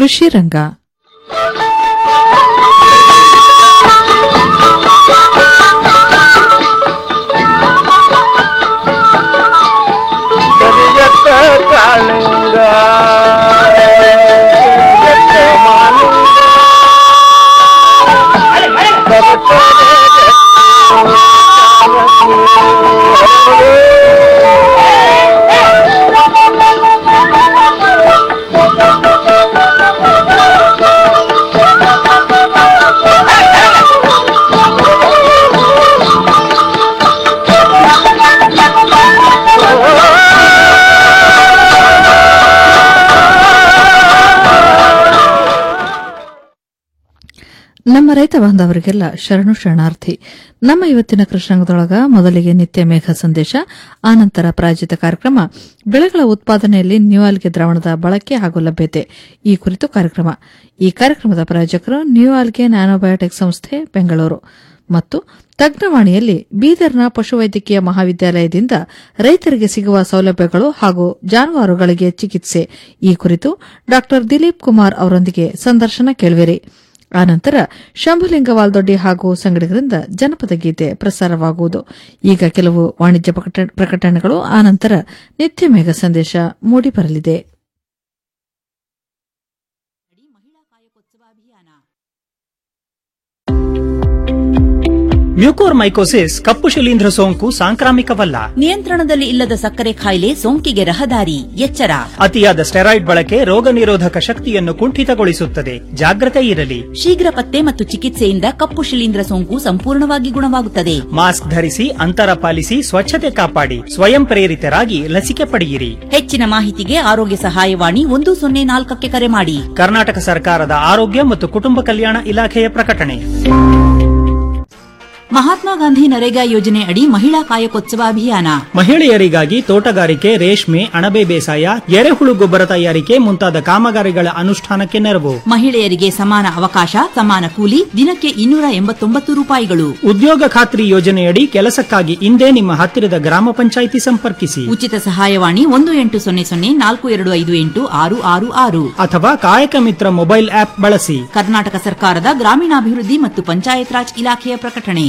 ಕೃಷಿ ರಂಗ ಕರಿಯತ್ತ ಕಾಳಿಂಗ ಕರಿಯತ್ತ ಮಾಲಿಂಗ ನಮ್ಮ ರೈತ ಬಾಂಧವರಿಗೆಲ್ಲ ಶರಣು ಶರಣಾರ್ಥಿ ನಮ್ಮ ಇವತ್ತಿನ ಕೃಷ್ಣಾಂಗದೊಳಗ ಮೊದಲಿಗೆ ನಿತ್ಯ ಮೇಘ ಸಂದೇಶ ಆನಂತರ ಪ್ರಾಯೋಜಿತ ಕಾರ್ಯಕ್ರಮ ಬೆಳೆಗಳ ಉತ್ಪಾದನೆಯಲ್ಲಿ ನ್ಯೂಆಲ್ಗೆ ದ್ರಾವಣದ ಬಳಕೆ ಹಾಗೂ ಲಭ್ಯತೆ ಈ ಕುರಿತು ಕಾರ್ಯಕ್ರಮ ಈ ಕಾರ್ಯಕ್ರಮದ ಪ್ರಾಯೋಜಕರು ನ್ಯೂಆಲ್ಗೆ ನ್ಯಾನೋಬಯೋಟೆಕ್ ಸಂಸ್ಥೆ ಬೆಂಗಳೂರು ಮತ್ತು ತಜ್ಞವಾಣಿಯಲ್ಲಿ ಬೀದರ್ನ ಪಶುವೈದ್ಯಕೀಯ ಮಹಾವಿದ್ಯಾಲಯದಿಂದ ರೈತರಿಗೆ ಸಿಗುವ ಸೌಲಭ್ಯಗಳು ಹಾಗೂ ಜಾನುವಾರುಗಳಿಗೆ ಚಿಕಿತ್ಸೆ ಈ ಕುರಿತು ಡಾ ದಿಲೀಪ್ ಕುಮಾರ್ ಅವರೊಂದಿಗೆ ಸಂದರ್ಶನ ಕೇಳುವಿರಿ ಆನಂತರ ಶಂಭುಲಿಂಗ ವಾಲ್ದೊಡ್ಡಿ ಹಾಗೂ ಸಂಗಡಿಗರಿಂದ ಜನಪದ ಗೀತೆ ಪ್ರಸಾರವಾಗುವುದು ಈಗ ಕೆಲವು ವಾಣಿಜ್ಯ ಪ್ರಕಟ- ಪ್ರಕಟಣೆಗಳು ಆನಂತರ ನಿತ್ಯ ಮೇಘ ಸಂದೇಶ ಮೂಡಿಬರಲಿದೆ ಮ್ಯೂಕೋರ್ಮೈಕೋಸಿಸ್ ಕಪ್ಪು ಶಿಲೀಂಧ್ರ ಸೋಂಕು ಸಾಂಕ್ರಾಮಿಕವಲ್ಲ ನಿಯಂತ್ರಣದಲ್ಲಿ ಇಲ್ಲದ ಸಕ್ಕರೆ ಕಾಯಿಲೆ ಸೋಂಕಿಗೆ ರಹದಾರಿ ಎಚ್ಚರ ಅತಿಯಾದ ಸ್ಟೆರಾಯ್ಡ್ ಬಳಕೆ ರೋಗ ನಿರೋಧಕ ಶಕ್ತಿಯನ್ನು ಕುಂಠಿತಗೊಳಿಸುತ್ತದೆ ಜಾಗ್ರತೆ ಇರಲಿ ಶೀಘ್ರ ಪತ್ತೆ ಮತ್ತು ಚಿಕಿತ್ಸೆಯಿಂದ ಕಪ್ಪು ಶಿಲೀಂಧ್ರ ಸೋಂಕು ಸಂಪೂರ್ಣವಾಗಿ ಗುಣವಾಗುತ್ತದೆ ಮಾಸ್ಕ್ ಧರಿಸಿ ಅಂತರ ಪಾಲಿಸಿ ಸ್ವಚ್ಛತೆ ಕಾಪಾಡಿ ಸ್ವಯಂ ಪ್ರೇರಿತರಾಗಿ ಲಸಿಕೆ ಪಡೆಯಿರಿ ಹೆಚ್ಚಿನ ಮಾಹಿತಿಗೆ ಆರೋಗ್ಯ ಸಹಾಯವಾಣಿ ಒಂದು ಸೊನ್ನೆ ನಾಲ್ಕಕ್ಕೆ ಕರೆ ಮಾಡಿ ಕರ್ನಾಟಕ ಸರ್ಕಾರದ ಆರೋಗ್ಯ ಮತ್ತು ಕುಟುಂಬ ಕಲ್ಯಾಣ ಇಲಾಖೆಯ ಪ್ರಕಟಣೆ ಮಹಾತ್ಮ ಗಾಂಧಿ ನರೇಗಾ ಯೋಜನೆ ಅಡಿ ಮಹಿಳಾ ಕಾಯಕೋತ್ಸವ ಅಭಿಯಾನ ಮಹಿಳೆಯರಿಗಾಗಿ ತೋಟಗಾರಿಕೆ ರೇಷ್ಮೆ ಅಣಬೆ ಬೇಸಾಯ ಎರೆಹುಳು ಗೊಬ್ಬರ ತಯಾರಿಕೆ ಮುಂತಾದ ಕಾಮಗಾರಿಗಳ ಅನುಷ್ಠಾನಕ್ಕೆ ನೆರವು ಮಹಿಳೆಯರಿಗೆ ಸಮಾನ ಅವಕಾಶ ಸಮಾನ ಕೂಲಿ ದಿನಕ್ಕೆ ಇನ್ನೂರ ಎಂಬತ್ತೊಂಬತ್ತು ರೂಪಾಯಿಗಳು ಉದ್ಯೋಗ ಖಾತ್ರಿ ಯೋಜನೆಯಡಿ ಕೆಲಸಕ್ಕಾಗಿ ಇಂದೇ ನಿಮ್ಮ ಹತ್ತಿರದ ಗ್ರಾಮ ಪಂಚಾಯಿತಿ ಸಂಪರ್ಕಿಸಿ ಉಚಿತ ಸಹಾಯವಾಣಿ ಒಂದು ಎಂಟು ಸೊನ್ನೆ ಸೊನ್ನೆ ನಾಲ್ಕು ಎರಡು ಐದು ಎಂಟು ಆರು ಆರು ಆರು ಅಥವಾ ಕಾಯಕ ಮಿತ್ರ ಮೊಬೈಲ್ ಆಪ್ ಬಳಸಿ ಕರ್ನಾಟಕ ಸರ್ಕಾರದ ಗ್ರಾಮೀಣಾಭಿವೃದ್ಧಿ ಮತ್ತು ಪಂಚಾಯತ್ ರಾಜ್ ಇಲಾಖೆಯ ಪ್ರಕಟಣೆ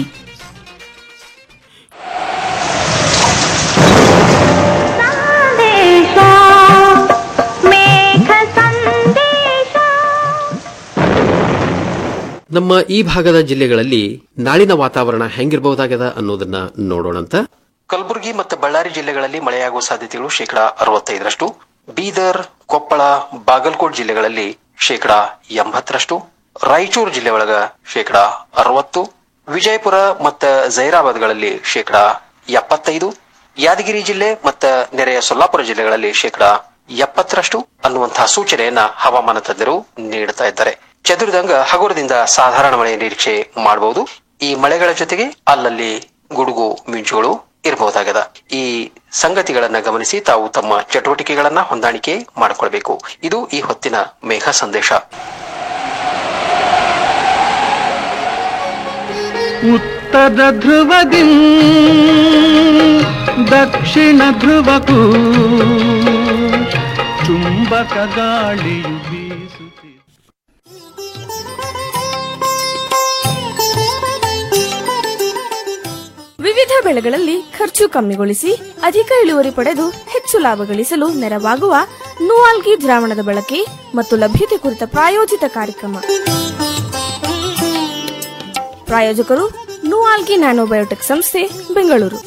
ನಮ್ಮ ಈ ಭಾಗದ ಜಿಲ್ಲೆಗಳಲ್ಲಿ ನಾಳಿನ ವಾತಾವರಣ ಹೆಂಗಿರಬಹುದಾಗದ ಅನ್ನೋದನ್ನ ನೋಡೋಣಂತ ಕಲಬುರಗಿ ಮತ್ತು ಬಳ್ಳಾರಿ ಜಿಲ್ಲೆಗಳಲ್ಲಿ ಮಳೆಯಾಗುವ ಸಾಧ್ಯತೆಗಳು ಶೇಕಡಾ ಅರವತ್ತೈದರಷ್ಟು ಬೀದರ್ ಕೊಪ್ಪಳ ಬಾಗಲಕೋಟ್ ಜಿಲ್ಲೆಗಳಲ್ಲಿ ಶೇಕಡಾ ಎಂಬತ್ತರಷ್ಟು ರಾಯಚೂರು ಜಿಲ್ಲೆ ಒಳಗ ಶೇಕಡಾ ಅರವತ್ತು ವಿಜಯಪುರ ಮತ್ತು ಜೈರಾಬಾದ್ಗಳಲ್ಲಿ ಶೇಕಡಾ ಎಪ್ಪತ್ತೈದು ಯಾದಗಿರಿ ಜಿಲ್ಲೆ ಮತ್ತು ನೆರೆಯ ಸೊಲ್ಲಾಪುರ ಜಿಲ್ಲೆಗಳಲ್ಲಿ ಶೇಕಡಾ ಎಪ್ಪತ್ತರಷ್ಟು ಅನ್ನುವಂತಹ ಸೂಚನೆಯನ್ನ ಹವಾಮಾನ ತಜ್ಞರು ನೀಡುತ್ತಾ ಇದ್ದಾರೆ ಚದುರಿದಂಗ ಹಗುರದಿಂದ ಸಾಧಾರಣ ಮಳೆ ನಿರೀಕ್ಷೆ ಮಾಡಬಹುದು ಈ ಮಳೆಗಳ ಜೊತೆಗೆ ಅಲ್ಲಲ್ಲಿ ಗುಡುಗು ಮಿಂಚುಗಳು ಇರಬಹುದಾಗದ ಈ ಸಂಗತಿಗಳನ್ನ ಗಮನಿಸಿ ತಾವು ತಮ್ಮ ಚಟುವಟಿಕೆಗಳನ್ನ ಹೊಂದಾಣಿಕೆ ಮಾಡಿಕೊಳ್ಬೇಕು ಇದು ಈ ಹೊತ್ತಿನ ಮೇಘ ಸಂದೇಶ ಉತ್ತರ ಧ್ರುವದಿ ದಕ್ಷಿಣ ಧ್ರುವಕ್ಕೂ ಚುಂಬಕ ಗಾಳಿಯು ಬೀಸುತ್ತಿದೆ ವಿವಿಧ ಬೆಳೆಗಳಲ್ಲಿ ಖರ್ಚು ಕಮ್ಮಿಗೊಳಿಸಿ ಅಧಿಕ ಇಳುವರಿ ಪಡೆದು ಹೆಚ್ಚು ಲಾಭ ಗಳಿಸಲು ನೆರವಾಗುವ ನೂವಾಲ್ಗಿ ದ್ರಾವಣದ ಬಳಕೆ ಮತ್ತು ಲಭ್ಯತೆ ಕುರಿತ ಪ್ರಾಯೋಜಿತ ಕಾರ್ಯಕ್ರಮ ಪ್ರಾಯೋಜಕರು ನೂವಾಲ್ಗಿ ನ್ಯಾನೋಬಯೋಟೆಕ್ ಸಂಸ್ಥೆ ಬೆಂಗಳೂರು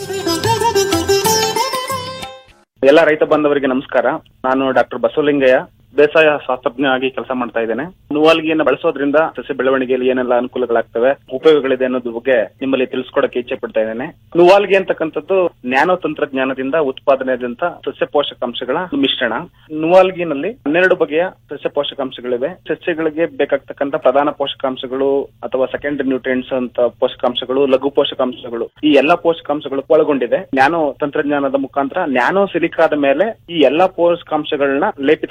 ಎಲ್ಲ ರೈತ ಬಾಂಧವರಿಗೆ ನಮಸ್ಕಾರ ನಾನು ಡಾಕ್ಟರ್ ಬಸವಲಿಂಗಯ್ಯ ಬೇಸಾಯ ಶಾಸ್ತ್ರಜ್ಞ ಆಗಿ ಕೆಲಸ ಮಾಡ್ತಾ ಇದ್ದೇನೆ ನುವಾಲ್ಗಿಯನ್ನು ಬಳಸೋದ್ರಿಂದ ಸಸ್ಯ ಬೆಳವಣಿಗೆಯಲ್ಲಿ ಏನೆಲ್ಲ ಅನುಕೂಲಗಳಾಗ್ತವೆ ಉಪಯೋಗಗಳಿದೆ ಅನ್ನೋದ್ರ ಬಗ್ಗೆ ನಿಮ್ಮಲ್ಲಿ ತಿಳಿಸ್ಕೊಡಕ್ಕೆ ಇಚ್ಛೆ ಪಡ್ತಾ ಇದ್ದೇನೆ ನುವಾಲ್ಗಿ ಅಂತಕ್ಕಂಥದ್ದು ನ್ಯಾನೋ ತಂತ್ರಜ್ಞಾನದಿಂದ ಉತ್ಪಾದನೆಯಾದಂತ ಸಸ್ಯ ಪೋಷಕಾಂಶಗಳ ಮಿಶ್ರಣ ನುವಾಲ್ಗಿನಲ್ಲಿ ಹನ್ನೆರಡು ಬಗೆಯ ಸಸ್ಯ ಪೋಷಕಾಂಶಗಳಿವೆ ಸಸ್ಯಗಳಿಗೆ ಬೇಕಾಗ್ತಕ್ಕಂಥ ಪ್ರಧಾನ ಪೋಷಕಾಂಶಗಳು ಅಥವಾ ಸೆಕೆಂಡರಿ ನ್ಯೂಟ್ರಿಯೆಂಟ್ಸ್ ಅಂತ ಪೋಷಕಾಂಶಗಳು ಲಘು ಪೋಷಕಾಂಶಗಳು ಈ ಎಲ್ಲಾ ಪೋಷಕಾಂಶಗಳು ಒಳಗೊಂಡಿದೆ ನ್ಯಾನೋ ತಂತ್ರಜ್ಞಾನದ ಮುಖಾಂತರ ನ್ಯಾನೋ ಸಿಲಿಕಾದ ಮೇಲೆ ಈ ಎಲ್ಲಾ ಪೋಷಕಾಂಶಗಳನ್ನ ಲೇಪಿತ ಮಾಡಿರ್ತಾರೆ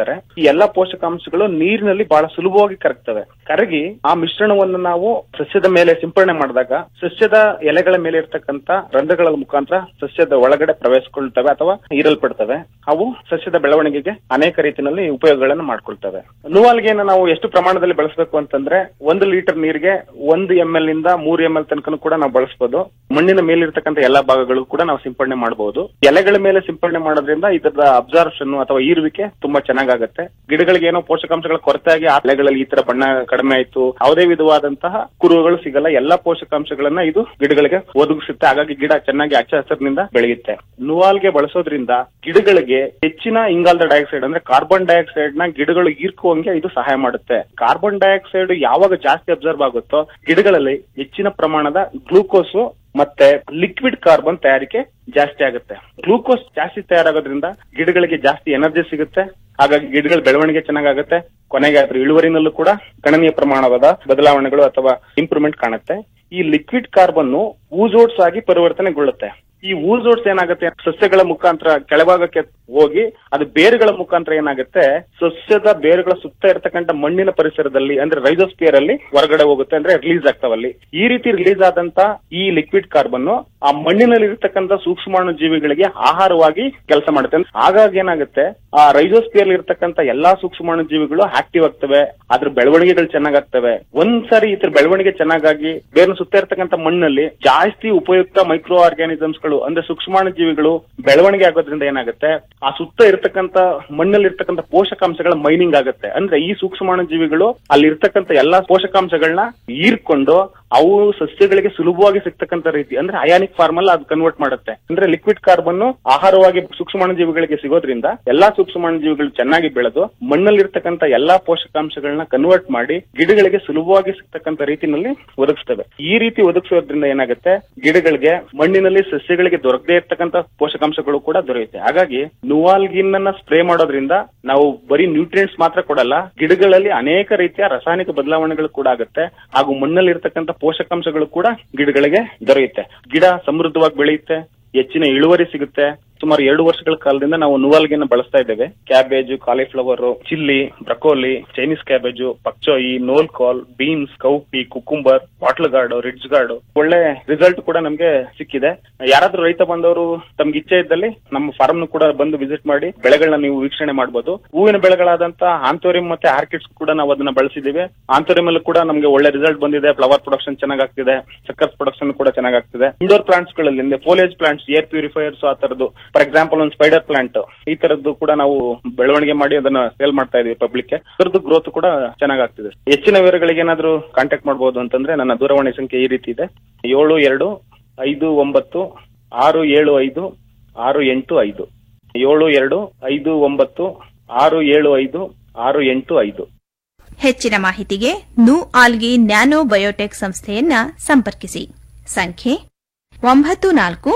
ಮಾಡ್ತಾರೆ ಈ ಎಲ್ಲಾ ಪೋಷಕಾಂಶಗಳು ನೀರಿನಲ್ಲಿ ಬಹಳ ಸುಲಭವಾಗಿ ಕರಗ್ತವೆ ಕರಗಿ ಆ ಮಿಶ್ರಣವನ್ನು ನಾವು ಸಸ್ಯದ ಮೇಲೆ ಸಿಂಪಡಣೆ ಮಾಡಿದಾಗ ಸಸ್ಯದ ಎಲೆಗಳ ಮೇಲೆ ಇರ್ತಕ್ಕಂತ ರಂಧ್ರಗಳ ಮುಖಾಂತರ ಸಸ್ಯದ ಒಳಗಡೆ ಪ್ರವೇಶಿಸ್ಕೊಳ್ತವೆ ಅಥವಾ ಹೀರಲ್ಪಡ್ತವೆ ಅವು ಸಸ್ಯದ ಬೆಳವಣಿಗೆಗೆ ಅನೇಕ ರೀತಿಯಲ್ಲಿ ಉಪಯೋಗಗಳನ್ನು ಮಾಡ್ಕೊಳ್ತವೆ ನೂವಾಲ್ಗೆಯನ್ನು ನಾವು ಎಷ್ಟು ಪ್ರಮಾಣದಲ್ಲಿ ಬಳಸಬೇಕು ಅಂತಂದ್ರೆ ಒಂದು ಲೀಟರ್ ನೀರಿಗೆ ಒಂದು ಎಂ ಎಲ್ ನಿಂದ ಮೂರು ಎಂ ಎಲ್ ತನಕ ಕೂಡ ನಾವು ಬಳಸಬಹುದು ಮಣ್ಣಿನ ಮೇಲಿರ್ತಕ್ಕಂಥ ಎಲ್ಲಾ ಭಾಗಗಳು ಕೂಡ ನಾವು ಸಿಂಪಡಣೆ ಮಾಡಬಹುದು ಎಲೆಗಳ ಮೇಲೆ ಸಿಂಪಡಣೆ ಮಾಡೋದ್ರಿಂದ ಇದರ ಅಬ್ಸಾರ್ಪ್ಷನ್ ಅಥವಾ ಈರುವಿಕೆ ತುಂಬಾ ಚೆನ್ನಾಗಾಗುತ್ತೆ ಗಿಡಗಳಿಗೆ ಏನೋ ಪೋಷಕಾಂಶಗಳ ಕೊರತೆಯಾಗಿ ಆ ಎಲೆಗಳಲ್ಲಿ ಈ ತರ ಬಣ್ಣ ಕಡಿಮೆ ಆಯ್ತು ಯಾವುದೇ ವಿಧವಾದಂತಹ ಕುರುಹುಗಳು ಸಿಗಲ್ಲ ಎಲ್ಲಾ ಪೋಷಕಾಂಶಗಳನ್ನ ಇದು ಗಿಡಗಳಿಗೆ ಒದಗಿಸುತ್ತೆ ಹಾಗಾಗಿ ಗಿಡ ಚೆನ್ನಾಗಿ ಹಚ್ಚ ಹಸಿರಿನಿಂದ ಬೆಳೆಯುತ್ತೆ ನುವಾಲ್ಗೆ ಬಳಸೋದ್ರಿಂದ ಗಿಡಗಳಿಗೆ ಹೆಚ್ಚಿನ ಇಂಗಾಲದ ಡೈಆಕ್ಸೈಡ್ ಅಂದ್ರೆ ಕಾರ್ಬನ್ ಡೈಆಕ್ಸೈಡ್ ನ ಗಿಡಗಳು ಹೀರ್ಕುವಂಗೆ ಇದು ಸಹಾಯ ಮಾಡುತ್ತೆ ಕಾರ್ಬನ್ ಡೈಆಕ್ಸೈಡ್ ಯಾವಾಗ ಜಾಸ್ತಿ ಅಬ್ಸರ್ವ್ ಆಗುತ್ತೋ ಗಿಡಗಳಲ್ಲಿ ಹೆಚ್ಚಿನ ಪ್ರಮಾಣದ ಗ್ಲೂಕೋಸ್ ಮತ್ತೆ ಲಿಕ್ವಿಡ್ ಕಾರ್ಬನ್ ತಯಾರಿಕೆ ಜಾಸ್ತಿ ಆಗುತ್ತೆ ಗ್ಲೂಕೋಸ್ ಜಾಸ್ತಿ ತಯಾರಾಗೋದ್ರಿಂದ ಗಿಡಗಳಿಗೆ ಜಾಸ್ತಿ ಎನರ್ಜಿ ಸಿಗುತ್ತೆ ಹಾಗಾಗಿ ಗಿಡಗಳ ಬೆಳವಣಿಗೆ ಚೆನ್ನಾಗಾಗುತ್ತೆ ಕೊನೆಗೆ ಅದ್ರ ಇಳುವರಿನಲ್ಲೂ ಕೂಡ ಗಣನೀಯ ಪ್ರಮಾಣವಾದ ಬದಲಾವಣೆಗಳು ಅಥವಾ ಇಂಪ್ರೂವ್ಮೆಂಟ್ ಕಾಣುತ್ತೆ ಈ ಲಿಕ್ವಿಡ್ ಕಾರ್ಬನ್ ಊಜೋಟ್ಸ್ ಆಗಿ ಪರಿವರ್ತನೆಗೊಳ್ಳುತ್ತೆ ಈ ಊಜೋಟ್ಸ್ ಏನಾಗುತ್ತೆ ಸಸ್ಯಗಳ ಮುಖಾಂತರ ಕೆಳಭಾಗಕ್ಕೆ ಹೋಗಿ ಅದು ಬೇರುಗಳ ಮುಖಾಂತರ ಏನಾಗುತ್ತೆ ಸಸ್ಯದ ಬೇರುಗಳ ಸುತ್ತ ಇರತಕ್ಕಂತ ಮಣ್ಣಿನ ಪರಿಸರದಲ್ಲಿ ಅಂದ್ರೆ ರೈಸೋಸ್ಪಿಯರ್ ಅಲ್ಲಿ ಹೊರಗಡೆ ಹೋಗುತ್ತೆ ಅಂದ್ರೆ ರಿಲೀಸ್ ಆಗ್ತಾವಲ್ಲಿ ಈ ರೀತಿ ರಿಲೀಸ್ ಆದಂತ ಈ ಲಿಕ್ವಿಡ್ ಕಾರ್ಬನ್ ಆ ಮಣ್ಣಿನಲ್ಲಿ ಇರತಕ್ಕಂತ ಸೂಕ್ಷ್ಮಾಣು ಜೀವಿಗಳಿಗೆ ಆಹಾರವಾಗಿ ಕೆಲಸ ಮಾಡುತ್ತೆ ಹಾಗಾಗಿ ಏನಾಗುತ್ತೆ ಆ ರೈಸೋಸ್ಪಿಯರ್ ಇರತಕ್ಕಂತ ಎಲ್ಲಾ ಸೂಕ್ಷ್ಮಾಣು ಜೀವಿಗಳು ಆಕ್ಟಿವ್ ಆಗ್ತವೆ ಅದ್ರ ಬೆಳವಣಿಗೆಗಳು ಚೆನ್ನಾಗಾಗ್ತವೆ ಒಂದ್ಸರಿ ಇದ್ರ ಬೆಳವಣಿಗೆ ಚೆನ್ನಾಗಾಗಿ ಬೇರೆ ಸುತ್ತ ಇರತಕ್ಕಂತ ಮಣ್ಣಲ್ಲಿ ಜಾಸ್ತಿ ಉಪಯುಕ್ತ ಮೈಕ್ರೋ ಆರ್ಗ್ಯಾನಿಸಮ್ಸ್ ಗಳು ಅಂದ್ರೆ ಸೂಕ್ಷ್ಮಾಣು ಜೀವಿಗಳು ಬೆಳವಣಿಗೆ ಆಗೋದ್ರಿಂದ ಏನಾಗುತ್ತೆ ಆ ಸುತ್ತ ಇರತಕ್ಕಂತ ಮಣ್ಣಲ್ಲಿ ಇರ್ತಕ್ಕಂಥ ಪೋಷಕಾಂಶಗಳ ಮೈನಿಂಗ್ ಆಗುತ್ತೆ ಅಂದ್ರೆ ಈ ಸೂಕ್ಷ್ಮಾಣು ಜೀವಿಗಳು ಅಲ್ಲಿ ಇರ್ತಕ್ಕಂಥ ಎಲ್ಲಾ ಪೋಷಕಾಂಶಗಳನ್ನ ಹೀರ್ಕೊಂಡು ಅವು ಸಸ್ಯಗಳಿಗೆ ಸುಲಭವಾಗಿ ಸಿಗ್ತಕ್ಕಂತ ರೀತಿ ಅಂದ್ರೆ ಅಯಾನಿಕ್ ಫಾರ್ಮ್ ಅಲ್ಲಿ ಅದು ಕನ್ವರ್ಟ್ ಮಾಡುತ್ತೆ ಅಂದ್ರೆ ಲಿಕ್ವಿಡ್ ಕಾರ್ಬನ್ ಆಹಾರವಾಗಿ ಸೂಕ್ಷ್ಮಾಣು ಜೀವಿಗಳಿಗೆ ಸಿಗೋದ್ರಿಂದ ಎಲ್ಲಾ ಸೂಕ್ಷ್ಮಾಣು ಜೀವಿಗಳು ಚೆನ್ನಾಗಿ ಬೆಳೆದು ಮಣ್ಣಲ್ಲಿ ಇರ್ತಕ್ಕಂಥ ಎಲ್ಲಾ ಪೋಷಕಾಂಶಗಳನ್ನ ಕನ್ವರ್ಟ್ ಮಾಡಿ ಗಿಡಗಳಿಗೆ ಸುಲಭವಾಗಿ ಸಿಗ್ತಕ್ಕಂತ ರೀತಿನಲ್ಲಿ ಒದಗಿಸ್ತವೆ ಈ ರೀತಿ ಒದಗಿಸೋದ್ರಿಂದ ಏನಾಗುತ್ತೆ ಗಿಡಗಳಿಗೆ ಮಣ್ಣಿನಲ್ಲಿ ಸಸ್ಯಗಳಿಗೆ ದೊರಕದೇ ಇರ್ತಕ್ಕಂಥ ಪೋಷಕಾಂಶಗಳು ಕೂಡ ದೊರೆಯುತ್ತೆ ಹಾಗಾಗಿ ನುವಾಲ್ಗಿನ್ ಅನ್ನ ಸ್ಪ್ರೇ ಮಾಡೋದ್ರಿಂದ ನಾವು ಬರೀ ನ್ಯೂಟ್ರಿಯೆಂಟ್ಸ್ ಮಾತ್ರ ಕೊಡಲ್ಲ ಗಿಡಗಳಲ್ಲಿ ಅನೇಕ ರೀತಿಯ ರಾಸಾಯನಿಕ ಬದಲಾವಣೆಗಳು ಕೂಡ ಆಗುತ್ತೆ ಹಾಗೂ ಮಣ್ಣಲ್ಲಿ ಇರ್ತಕ್ಕಂಥ ಪೋಷಕಾಂಶಗಳು ಕೂಡ ಗಿಡಗಳಿಗೆ ದೊರೆಯುತ್ತೆ ಗಿಡ ಸಮೃದ್ಧವಾಗಿ ಬೆಳೆಯುತ್ತೆ ಹೆಚ್ಚಿನ ಇಳುವರಿ ಸಿಗುತ್ತೆ ಸುಮಾರು ಎರಡು ವರ್ಷಗಳ ಕಾಲದಿಂದ ನಾವು ನುವಾಲ್ಗೆನ ಬಳಸ್ತಾ ಇದ್ದೇವೆ cabbage cauliflower chilli broccoli Chinese cabbage pak choi knol khol beans cowpea cucumber bottle gourd ridge gourd ಒಳ್ಳೆ ರಿಸಲ್ಟ್ ಕೂಡ ನಮ್ಗೆ ಸಿಕ್ಕಿದೆ ಯಾರಾದ್ರೂ ರೈತ ಬಂದವರು ತಮ್ಗೆ ಇಚ್ಛೆ ಇದ್ದಲ್ಲಿ ನಮ್ಮ ಫಾರ್ಮ್ ಕೂಡ ಬಂದು ವಿಸಿಟ್ ಮಾಡಿ ಬೆಳೆಗಳನ್ನ ನೀವು ವೀಕ್ಷಣೆ ಮಾಡಬಹುದು ಹೂವಿನ ಬೆಳೆಗಳಾದಂತ ಆಂಥೋರಿಯಂ ಮತ್ತೆ ಆರ್ಕಿಡ್ಸ್ ಕೂಡ ನಾವು ಅದನ್ನ ಬಳಸಿದೀವಿ ಆಂಥೋರಿಯಂ ಅಲ್ಲೂ ಕೂಡ ನಮ್ಗೆ ಒಳ್ಳೆ ರಿಸಲ್ಟ್ ಬಂದಿದೆ ಫ್ಲವರ್ ಪ್ರೊಡಕ್ಷನ್ ಚೆನ್ನಾಗಾಗ್ತಿದೆ ಸಕ್ಕರ್ ಪ್ರೊಡಕ್ಷನ್ ಕೂಡ ಚೆನ್ನಾಗಾಗ್ತಿದೆ ಇಂಡೋರ್ ಪ್ಲಾಂಟ್ಸ್ ಗಳಲ್ಲಿ ಫೋಲೇಜ್ ಪ್ಲಾಂಟ್ಸ್ ಏರ್ ಪ್ಯೂರಿಫೈಯರ್ಸ್ ಆ ತರದ್ದು ಫಾರ್ ಎಕ್ಸಾಂಪಲ್ ಒಂದು ಸ್ಪೈಡರ್ ಪ್ಲಾಂಟ್ ಈ ತರದ್ದು ಕೂಡ ನಾವು ಬೆಳವಣಿಗೆ ಮಾಡಿ ಅದನ್ನ ಸೇಲ್ ಮಾಡ್ತಾ ಇದೀವಿ ಪಬ್ಲಿಕ್ ಅದರದ್ದು ಗ್ರೋತ್ ಕೂಡ ಚೆನ್ನಾಗಾಗ್ತಿದೆ ಹೆಚ್ಚಿನ ವಿವರಗಳಿಗೆ ಏನಾದ್ರು ಕಾಂಟ್ಯಾಕ್ಟ್ ಮಾಡಬಹುದು ಅಂತಂದ್ರೆ ನನ್ನ ದೂರವಾಣಿ ಸಂಖ್ಯೆ ಈ ರೀತಿ ಇದೆ ಏಳು ಎರಡು ಐದು ಒಂಬತ್ತು ಆರು ಏಳು ಐದು ಆರು ಎಂಟು ಐದು ಏಳು ಎರಡು ಐದು ಒಂಬತ್ತು ಆರು ಏಳು ಐದು ಆರು ಎಂಟು ಐದು ಹೆಚ್ಚಿನ ಮಾಹಿತಿಗೆ ನು ಆಲ್ಗಿ ನ್ಯಾನೋ ಬಯೋಟೆಕ್ ಸಂಸ್ಥೆಯನ್ನ ಸಂಪರ್ಕಿಸಿ ಸಂಖ್ಯೆ ಒಂಬತ್ತು ನಾಲ್ಕು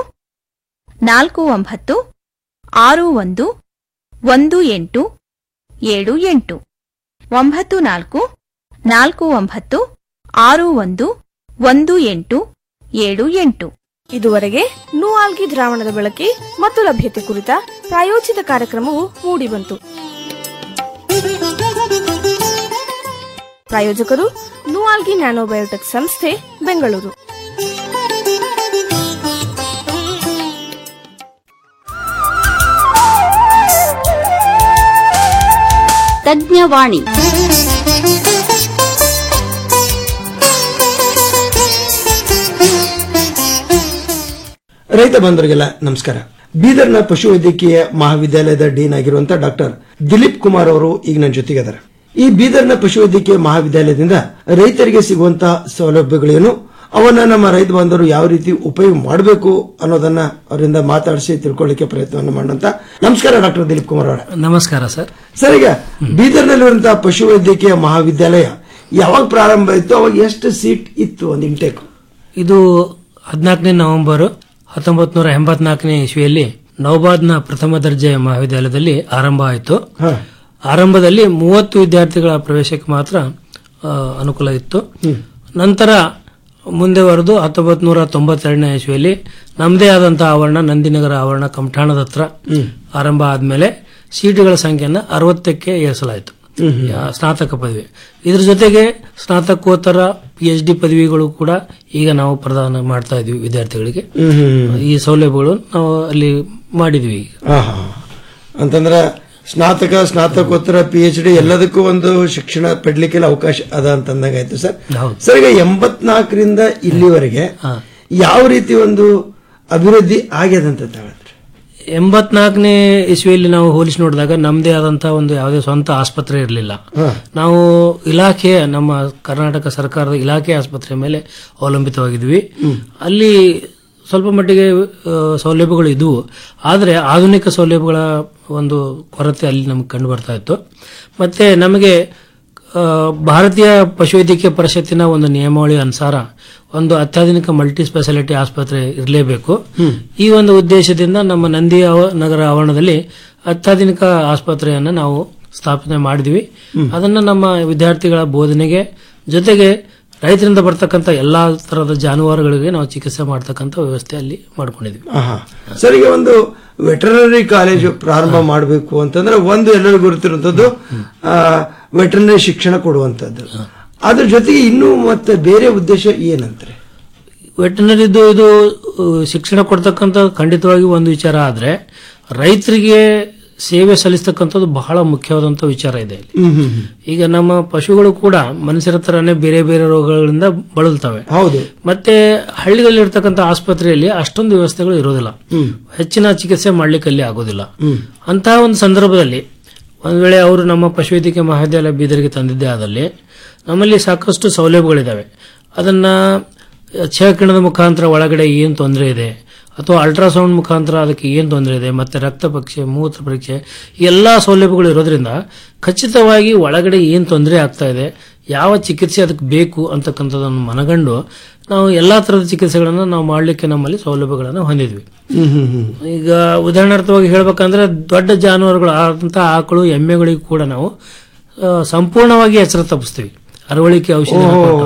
ನಾಲ್ಕು ಒಂಬತ್ತು ಆರು ಒಂದು ಒಂದು ಎಂಟು ಏಳು ಎಂಟು ಒಂಬತ್ತು ನಾಲ್ಕು ನಾಲ್ಕು ಒಂಬತ್ತು ಆರು ಒಂದು ಒಂದು ಎಂಟು ಏಳು ಎಂಟು ಇದುವರೆಗೆ ನೂಆಲ್ಗಿ ದ್ರಾವಣದ ಬಳಕೆ ಮತ್ತು ಲಭ್ಯತೆ ಕುರಿತ ಪ್ರಾಯೋಜಿತ ಕಾರ್ಯಕ್ರಮವು ಮೂಡಿಬಂತು ಪ್ರಾಯೋಜಕರು ನೂಆಲ್ಗಿ ನ್ಯಾನೋಬಯೋಟೆಕ್ ಸಂಸ್ಥೆ ಬೆಂಗಳೂರು ತಜ್ಞವಾಣಿ ರೈತ ಬಂಧುಗಳಿಗೆಲ್ಲ ನಮಸ್ಕಾರ ಬೀದರ್ನ ಪಶುವೈದ್ಯಕೀಯ ಮಹಾವಿದ್ಯಾಲಯದ ಡೀನ್ ಆಗಿರುವಂತಹ ಡಾಕ್ಟರ್ ದಿಲೀಪ್ ಕುಮಾರ್ ಅವರು ಈಗ ನನ್ನ ಜೊತೆಗಿದ್ದಾರೆ ಈ ಬೀದರ್ನ ಪಶುವೈದ್ಯಕೀಯ ಮಹಾವಿದ್ಯಾಲಯದಿಂದ ರೈತರಿಗೆ ಸಿಗುವಂತಹ ಸೌಲಭ್ಯಗಳೇನು ಅವನ್ನ ನಮ್ಮ ರೈತ ಬಾಂಧವರು ಯಾವ ರೀತಿ ಉಪಯೋಗ ಮಾಡಬೇಕು ಅನ್ನೋದನ್ನ ಅವರಿಂದ ಮಾತಾಡಿಸಿ ತಿಳ್ಕೊಳ್ಳಿಕ್ಕೆ ಪ್ರಯತ್ನವನ್ನು ಮಾಡೋಂತ ನಮಸ್ಕಾರ ಡಾಕ್ಟರ್ ದಿಲೀಪ್ ಕುಮಾರ್ ಅವರ ನಮಸ್ಕಾರ ಸರ್ ಸರ್ ಈಗ ಬೀದರ್ನಲ್ಲಿರುವಂತಹ ಪಶುವೈದ್ಯಕೀಯ ಮಹಾವಿದ್ಯಾಲಯ ಯಾವಾಗ ಪ್ರಾರಂಭ ಆಯಿತು ಅವಾಗ ಎಷ್ಟು ಸೀಟ್ ಇತ್ತು ಒಂದು ಇಂಟೇಕ್ ಇದು ಹದಿನಾಲ್ಕನೇ ನವೆಂಬರ್ ಹತ್ತೊಂಬತ್ ನೂರ ಎಂಬತ್ನಾಲ್ಕನೇ ಇಸ್ವಿಯಲ್ಲಿ ನವಬಾದ್ನ ಪ್ರಥಮ ದರ್ಜೆ ಮಹಾವಿದ್ಯಾಲಯದಲ್ಲಿ ಆರಂಭ ಆಯಿತು ಆರಂಭದಲ್ಲಿ ಮೂವತ್ತು ವಿದ್ಯಾರ್ಥಿಗಳ ಪ್ರವೇಶಕ್ಕೆ ಮಾತ್ರ ಆ, ಅನುಕೂಲ ಇತ್ತು ನಂತರ ಮುಂದೆ ಬರೆದು ಹತ್ತೊಂಬತ್ ನೂರ ತೊಂಬತ್ತೆರಡನೇ ಇಸ್ವಿಯಲ್ಲಿ ನಮ್ಮದೇ ಆದಂತಹ ಆವರಣ ನಂದಿನಗರ ಆವರಣ ಕಮಠಾಣದ ಹತ್ರ ಆರಂಭ ಆದ್ಮೇಲೆ ಸೀಟುಗಳ ಸಂಖ್ಯೆಯನ್ನು ಅರವತ್ತಕ್ಕೆ ಏರಿಸಲಾಯಿತು ಯಾ- ಸ್ನಾತಕ ಪದವಿ ಇದ್ರ ಜೊತೆಗೆ ಸ್ನಾತಕೋತ್ತರ ಪಿ ಎಚ್ ಡಿ ಪದವಿಗಳು ಕೂಡ ಈಗ ನಾವು ಪ್ರದಾನ ಮಾಡ್ತಾ ಇದೀವಿ ವಿದ್ಯಾರ್ಥಿಗಳಿಗೆ ಹ್ಮ್, ಹ್ಮ್. ಈ ಸೌಲಭ್ಯಗಳು ನಾವು ಅಲ್ಲಿ ಮಾಡಿದ್ವಿ ಈಗ ಆಹಾ. ಅಂತಂದ್ರ ಸ್ನಾತಕ ಸ್ನಾತಕೋತ್ತರ ಪಿ ಎಚ್ ಡಿ ಎಲ್ಲದಕ್ಕೂ ಒಂದು ಶಿಕ್ಷಣ ಪಡ್ಲಿಕ್ಕೆಲ್ಲ ಅವಕಾಶ ಅದ ಅಂತಂದಾಗ ಆಯ್ತು ಸರ್ ಸರ್ ಈಗ ಎಂಬತ್ನಾಲ್ಕರಿಂದ ಇಲ್ಲಿವರೆಗೆ ಯಾವ ರೀತಿ ಒಂದು ಅಭಿವೃದ್ಧಿ ಆಗ್ಯದ ಅಂತ ಹೇಳಿದ್ರೆ ಎಂಬತ್ನಾಲ್ಕನೇ ಇಸ್ವಿಯಲ್ಲಿ ನಾವು ಹೋಲಿಸಿ ನೋಡಿದಾಗ ನಮ್ಮದೇ ಆದಂತಹ ಒಂದು ಯಾವುದೇ ಸ್ವಂತ ಆಸ್ಪತ್ರೆ ಇರಲಿಲ್ಲ ನಾವು ಇಲಾಖೆಯ ನಮ್ಮ ಕರ್ನಾಟಕ ಸರ್ಕಾರದ ಇಲಾಖೆ ಆಸ್ಪತ್ರೆ ಮೇಲೆ ಅವಲಂಬಿತವಾಗಿದ್ವಿ ಅಲ್ಲಿ ಸ್ವಲ್ಪ ಮಟ್ಟಿಗೆ ಆ, ಸೌಲಭ್ಯಗಳು ಇದ್ವು ಆದರೆ ಆಧುನಿಕ ಸೌಲಭ್ಯಗಳ ಒಂದು ಕೊರತೆ ಅಲ್ಲಿ ನಮಗೆ ಕಂಡು ಬರ್ತಾ ಇತ್ತು ಮತ್ತೆ ನಮಗೆ ಆ, ಭಾರತೀಯ ಪಶುವೈದ್ಯಕೀಯ ಪರಿಷತ್ತಿನ ಒಂದು ನಿಯಮಾವಳಿ ಅನುಸಾರ ಒಂದು ಅತ್ಯಾಧುನಿಕ ಮಲ್ಟಿ ಸ್ಪೆಷಾಲಿಟಿ ಆಸ್ಪತ್ರೆ ಇರಲೇಬೇಕು ಈ ಒಂದು ಉದ್ದೇಶದಿಂದ ನಮ್ಮ ನಂದಿ ಆವ- ನಗರ ಆವರಣದಲ್ಲಿ ಅತ್ಯಾಧುನಿಕ ಆಸ್ಪತ್ರೆಯನ್ನು ನಾವು ಸ್ಥಾಪನೆ ಮಾಡಿದ್ವಿ ಅದನ್ನ ನಮ್ಮ ವಿದ್ಯಾರ್ಥಿಗಳ ಬೋಧನೆಗೆ ಜೊತೆಗೆ ರೈತರಿಂದ ಬರ್ತಕ್ಕಂಥ ಎಲ್ಲಾ ತರಹದ ಜಾನುವಾರುಗಳಿಗೆ ನಾವು ಚಿಕಿತ್ಸೆ ಮಾಡ್ತಕ್ಕಂಥ ವ್ಯವಸ್ಥೆ ಅಲ್ಲಿ ಮಾಡ್ಕೊಂಡಿದ್ವಿ ಆಹಾ. ಸರ್ ಈಗ ಒಂದು ವೆಟರ್ನರಿ ಕಾಲೇಜು ಪ್ರಾರಂಭ ಮಾಡಬೇಕು ಅಂತಂದ್ರೆ ಒಂದು ಎಲ್ಲರಿಗೂ ಗೊತ್ತಿರುವಂತದ್ದು ವೆಟರ್ನರಿ ಶಿಕ್ಷಣ ಕೊಡುವಂತದ್ದು ಅದ್ರ ಜೊತೆಗೆ ಇನ್ನೂ ಮತ್ತೆ ಬೇರೆ ಉದ್ದೇಶ ಏನಂತಾರೆ ವೆಟನರಿದು ಇದು ಆ, ಶಿಕ್ಷಣ ಕೊಡ್ತಕ್ಕಂಥ ಖಂಡಿತವಾಗಿ ಒಂದು ವಿಚಾರ ಆದ್ರೆ ರೈತರಿಗೆ ಸೇವೆ ಸಲ್ಲಿಸ್ತಕ್ಕಂಥದ್ದು ಬಹಳ ಮುಖ್ಯವಾದಂತ ವಿಚಾರ ಇದೆ ಇಲ್ಲಿ ಹ್ಮ್ ಹ್ಮ್ ಹ್ಮ್. ಈಗ ನಮ್ಮ ಪಶುಗಳು ಕೂಡ ಮನುಷ್ಯರ ತರನೇ ಬೇರೆ ಬೇರೆ ರೋಗಗಳಿಂದ ಬಳಲ್ತವೆ ಹೌದು ಮತ್ತೆ ಹಳ್ಳಿಗಳಲ್ಲಿ ಇರ್ತಕ್ಕಂಥ ಆಸ್ಪತ್ರೆಯಲ್ಲಿ ಅಷ್ಟೊಂದು ವ್ಯವಸ್ಥೆಗಳು ಇರೋದಿಲ್ಲ ಹ್ಮ್ ಹೆಚ್ಚಿನ ಚಿಕಿತ್ಸೆ ಮಾಡ್ಲಿಕ್ಕೆ ಅಲ್ಲಿ ಆಗೋದಿಲ್ಲ ಹ್ಮ್ ಅಂತಹ ಒಂದು ಸಂದರ್ಭದಲ್ಲಿ ಒಂದ್ ವೇಳೆ ಅವರು ನಮ್ಮ ಪಶುವೈದ್ಯಕೀಯ ಮಹಾವಿದ್ಯಾಲಯ ಬೀದರ್ಗೆ ತಂದಿದ್ದೇ ಆದಲ್ಲಿ ನಮ್ಮಲ್ಲಿ ಸಾಕಷ್ಟು ಸೌಲಭ್ಯಗಳಿದಾವೆ ಅದನ್ನ ಛೇಕಿರಣದ ಮುಖಾಂತರ ಒಳಗಡೆ ಏನು ತೊಂದರೆ ಇದೆ ಅಥವಾ ಅಲ್ಟ್ರಾಸೌಂಡ್ ಮುಖಾಂತರ ಅದಕ್ಕೆ ಏನು ತೊಂದರೆ ಇದೆ ಮತ್ತೆ ರಕ್ತ ಪರೀಕ್ಷೆ ಮೂತ್ರ ಪರೀಕ್ಷೆ ಈ ಎಲ್ಲಾ ಸೌಲಭ್ಯಗಳು ಇರೋದ್ರಿಂದ ಖಚಿತವಾಗಿ ಒಳಗಡೆ ಏನು ತೊಂದರೆ ಆಗ್ತಾ ಇದೆ ಯಾವ ಚಿಕಿತ್ಸೆ ಅದಕ್ಕೆ ಬೇಕು ಅಂತಕ್ಕಂಥದ್ದನ್ನು ಮನಗಂಡು ನಾವು ಎಲ್ಲಾ ತರದ ಚಿಕಿತ್ಸೆಗಳನ್ನು ನಾವು ಮಾಡಲಿಕ್ಕೆ ನಮ್ಮಲ್ಲಿ ಸೌಲಭ್ಯಗಳನ್ನು ಹೊಂದಿದ್ವಿ ಹ್ಮ್ ಹ್ಮ್ ಹ್ಮ್ ಈಗ ಉದಾಹರಣಾರ್ಥವಾಗಿ ಹೇಳ್ಬೇಕಂದ್ರೆ ದೊಡ್ಡ ಜಾನುವಾರುಗಳು ಆದಂತ ಆಕಳು ಎಮ್ಮೆಗಳಿಗೂ ಕೂಡ ನಾವು ಆ, ಸಂಪೂರ್ಣವಾಗಿ ಎಚ್ಚರ ತಪ್ಪಿಸ್ತೀವಿ ಅರವಳಿಕೆ ಔಷಧಿ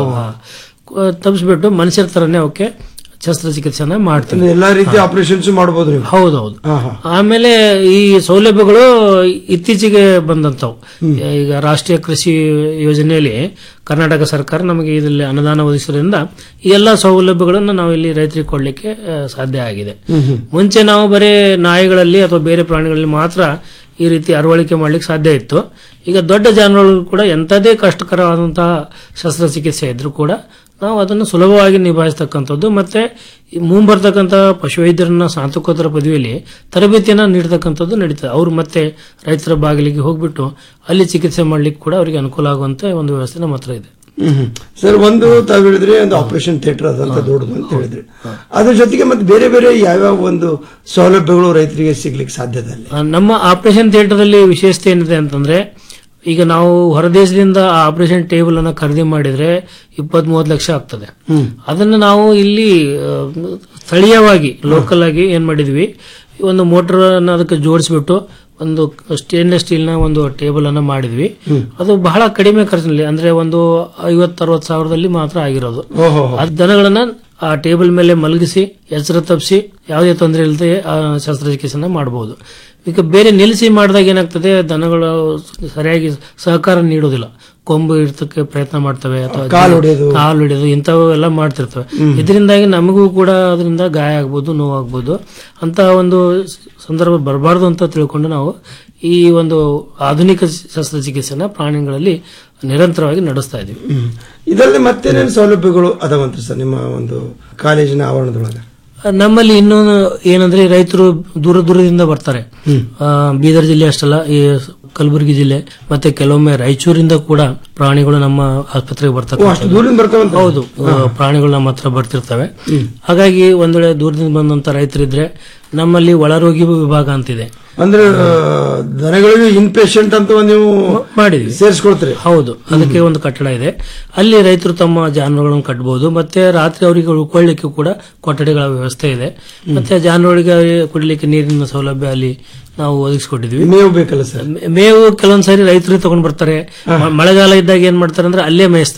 ತಪ್ಪಿಸ್ಬಿಟ್ಟು ಮನುಷ್ಯರ ತರನೇ ಅವಕ್ಕೆ ಶಸ್ತ್ರಚಿಕಿತ್ಸೆನ ಮಾಡ್ತೀವಿ ಅಂದ್ರೆ ಎಲ್ಲಾ ರೀತಿಯ ಆಪರೇಷನ್ಸ್ ಮಾಡಬಹುದು ನೀವು ಹೌದೌದು ಆಹಾ. ಆಮೇಲೆ ಈ ಸೌಲಭ್ಯಗಳು ಇತ್ತೀಚೆಗೆ ಬಂದಂತವು ಈಗ ರಾಷ್ಟ್ರೀಯ ಕೃಷಿ ಯೋಜನೆಯಲ್ಲಿ ಕರ್ನಾಟಕ ಸರ್ಕಾರ ನಮಗೆ ಇದರಲ್ಲಿ ಅನುದಾನ ಒದಗಿಸೋದ್ರಿಂದ ಈ ಎಲ್ಲ ಸೌಲಭ್ಯಗಳನ್ನು ನಾವು ಇಲ್ಲಿ ರೈತರಿಗೆ ಕೊಡ್ಲಿಕ್ಕೆ ಆ, ಸಾಧ್ಯ ಆಗಿದೆ ಹ್ಮ್ ಹ್ಮ್ ಮುಂಚೆ ನಾವು ಬರೀ ನಾಯಿಗಳಲ್ಲಿ ಅಥವಾ ಬೇರೆ ಪ್ರಾಣಿಗಳಲ್ಲಿ ಮಾತ್ರ ಈ ರೀತಿ ಅರವಳಿಕೆ ಮಾಡ್ಲಿಕ್ಕೆ ಸಾಧ್ಯ ಇತ್ತು ಈಗ ದೊಡ್ಡ ಜಾನುವಾರುಗಳು ಕೂಡ ಎಂಥದೇ ಕಷ್ಟಕರವಾದಂತಹ ಶಸ್ತ್ರಚಿಕಿತ್ಸೆ ಇದ್ರೂ ಕೂಡ ನಾವು ಅದನ್ನು ಸುಲಭವಾಗಿ ನಿಭಾಯಿಸ್ತಕ್ಕಂಥದ್ದು ಮತ್ತೆ ಈ ಮುಂಬರ್ತಕ್ಕಂಥ ಪಶುವೈದ್ಯರನ್ನ ಸ್ನಾತಕೋತ್ತರ ಪದವಿಯಲ್ಲಿ ತರಬೇತಿಯನ್ನ ನೀಡತಕ್ಕಂಥದ್ದು ನಡೀತದೆ ಅವರು ಮತ್ತೆ ರೈತರ ಬಾಗಿಲಿಗೆ ಹೋಗ್ಬಿಟ್ಟು ಅಲ್ಲಿ ಚಿಕಿತ್ಸೆ ಮಾಡ್ಲಿಕ್ಕೆ ಕೂಡ ಅವರಿಗೆ ಅನುಕೂಲ ಆಗುವಂತ ಒಂದು ವ್ಯವಸ್ಥೆ ನಮ್ಮ ಹತ್ರ ಇದೆ ಹ್ಮ್ ಹ್ಮ್. ಸರ್ ಒಂದು ತಾವು ಹೇಳಿದ್ರಿ ಒಂದು ಆಪರೇಷನ್ ಥಿಯೇಟರ್ ಅದಂತ ದೊಡ್ಡದು ಅಂತ ಹೇಳಿದ್ರಿ ಅದ್ರ ಜೊತೆಗೆ ಮತ್ತೆ ಬೇರೆ ಬೇರೆ ಯಾವ್ಯಾವ ಒಂದು ಸೌಲಭ್ಯಗಳು ರೈತರಿಗೆ ಸಿಗ್ಲಿಕ್ಕೆ ಸಾಧ್ಯತೆ ಅಲ್ಲಿ ಆ, ನಮ್ಮ ಆಪರೇಷನ್ ಥಿಯೇಟರ್ದಲ್ಲಿ ವಿಶೇಷತೆ ಏನಿದೆ ಅಂತಂದ್ರೆ ಈಗ ನಾವು ಹೊರದೇಶದಿಂದ ಆ ಆಪರೇಷನ್ ಟೇಬಲ್ ಅನ್ನ ಖರೀದಿ ಮಾಡಿದ್ರೆ ಇಪ್ಪತ್ತ್ ಮೂವತ್ತು ಲಕ್ಷ ಆಗ್ತದೆ ಹ್ಮ್ ಅದನ್ನು ನಾವು ಇಲ್ಲಿ ಆ, ಸ್ಥಳೀಯವಾಗಿ ಲೋಕಲ್ ಆಗಿ ಏನ್ ಮಾಡಿದ್ವಿ ಒಂದು ಮೋಟರ್ ಅನ್ನ ಅದಕ್ಕೆ ಜೋಡಿಸ್ಬಿಟ್ಟು ಒಂದು ಸ್ಟೇನ್ಲೆಸ್ ಸ್ಟೀಲ್ ನ ಒಂದು ಟೇಬಲ್ ಅನ್ನ ಮಾಡಿದ್ವಿ ಅದು ಬಹಳ ಕಡಿಮೆ ಖರ್ಚಿನಲ್ಲಿ ಅಂದ್ರೆ ಒಂದು ಐವತ್ತು ಅರವತ್ತು ಸಾವಿರದಲ್ಲಿ ಮಾತ್ರ ಆಗಿರೋದು ಓಹೋ ಆ ದನಗಳನ್ನ ಆ ಟೇಬಲ್ ಮೇಲೆ ಮಲಗಿಸಿ ಎಚ್ಚರ ತಪ್ಪಿಸಿ ಯಾವುದೇ ತೊಂದರೆ ಇಲ್ಲದೆ ಆ ಶಸ್ತ್ರಚಿಕಿತ್ಸೆನ ಮಾಡಬಹುದು ಈಗ ಬೇರೆ ನಿಲ್ಲಿಸಿ ಮಾಡಿದಾಗ ಏನಾಗ್ತದೆ ದನಗಳು ಸರಿಯಾಗಿ ಸಹಕಾರ ನೀಡೋದಿಲ್ಲ ಕೊಂಬು ಇರ್ತಕ್ಕೆ ಪ್ರಯತ್ನ ಮಾಡ್ತವೆ ಅಥವಾ ಕಾಲ್ ಹೊಡೆಯೋದು. ಕಾಲು ಹೊಡೆಯೋದು ಇಂಥವೆಲ್ಲ ಮಾಡ್ತಿರ್ತವೆ ಇದರಿಂದಾಗಿ ನಮಗೂ ಕೂಡ ಅದರಿಂದ ಗಾಯ ಆಗ್ಬೋದು ನೋವಾಗ್ಬೋದು ಅಂತ ಒಂದು ಸಂದರ್ಭ ಬರಬಾರ್ದು ಅಂತ ತಿಳ್ಕೊಂಡು ನಾವು ಈ ಒಂದು ಆಧುನಿಕ ಶಸ್ತ್ರಚಿಕಿತ್ಸೆನ ಪ್ರಾಣಿಗಳಲ್ಲಿ ನಿರಂತರವಾಗಿ ನಡೆಸ್ತಾ ಇದ್ದೀವಿ ಹ್ಮ್. ಇದಲ್ಲದೆ ಮತ್ತೇನೇನು ಸೌಲಭ್ಯಗಳು ಅದಾವಂತ ಸರ್ ನಿಮ್ಮ ಒಂದು ಕಾಲೇಜಿನ ಆವರಣದೊಳಗೆ ನಮ್ಮಲ್ಲಿ ಇನ್ನೊಂದು ಏನಂದ್ರೆ ರೈತರು ದೂರ ದೂರದಿಂದ ಬರ್ತಾರೆ ಆ, ಬೀದರ್ ಜಿಲ್ಲೆ ಅಷ್ಟಲ್ಲ ಈ ಕಲಬುರಗಿ ಜಿಲ್ಲೆ ಮತ್ತೆ ಕೆಲವೊಮ್ಮೆ ರಾಯಚೂರಿಂದ ಕೂಡ ಪ್ರಾಣಿಗಳು ನಮ್ಮ ಆಸ್ಪತ್ರೆಗೆ ಓ, ಬರ್ತವೆ ಅಷ್ಟು ದೂರದಿಂದ ಬರ್ತಾವಂತ ಹೌದು ಆ, ಪ್ರಾಣಿಗಳು ನಮ್ಮ ಹತ್ರ ಬರ್ತಿರ್ತವೆ ಹಾಗಾಗಿ ಒಂದ್ ವೇಳೆ ದೂರದಿಂದ ಬಂದಂತ ರೈತರಿದ್ರೆ ನಮ್ಮಲ್ಲಿ ಒಳರೋಗಿ ವಿಭಾಗ ಅಂತಿದೆ ಅಂದ್ರೆ ಆ, ದನಗಳಿಗೆ ಇನ್ ಪೇಷಂಟ್ ಅಂತ ಒಂದು ನೀವು ಮಾಡಿದ್ವಿ ಸೇರಿಸ್ಕೊಳ್ತೀರಿ ಹೌದು ಅದಕ್ಕೆ ಒಂದು ಕಟ್ಟಡ ಇದೆ ಅಲ್ಲಿ ರೈತರು ತಮ್ಮ ಜಾನುವಾರುಗಳನ್ನು ಕಟ್ಟಬಹುದು ಮತ್ತೆ ರಾತ್ರಿ ಅವರಿಗೆ ಉಳ್ಕೊಳ್ಳಿಕ್ಕೆ ಕೂಡ ಕೊಠಡಿಗಳ ವ್ಯವಸ್ಥೆ ಇದೆ ಮತ್ತೆ ಜಾನುವಾರುಗಳಿಗೆ ಕುಡಿಲಿಕ್ಕೆ ನೀರಿನ ಸೌಲಭ್ಯ ಅಲ್ಲಿ ನಾವು ಒದಗಿಸ್ಕೊಟ್ಟಿದ್ವಿ ಮೇವು ಬೇಕಲ್ಲ ಸರ್ ಮೇ- ಮೇವು ಕೆಲವೊಂದ್ ಸಾರಿ ರೈತರು ತಗೊಂಡ್ ಬರ್ತಾರೆ ಮ- ಮಳೆಗಾಲ ಇದ್ದಾಗ ಏನ್ ಮಾಡ್ತಾರೆ ಅಂದ್ರೆ ಅಲ್ಲೇ ಮೇಯಿಸ್ತಾರೆ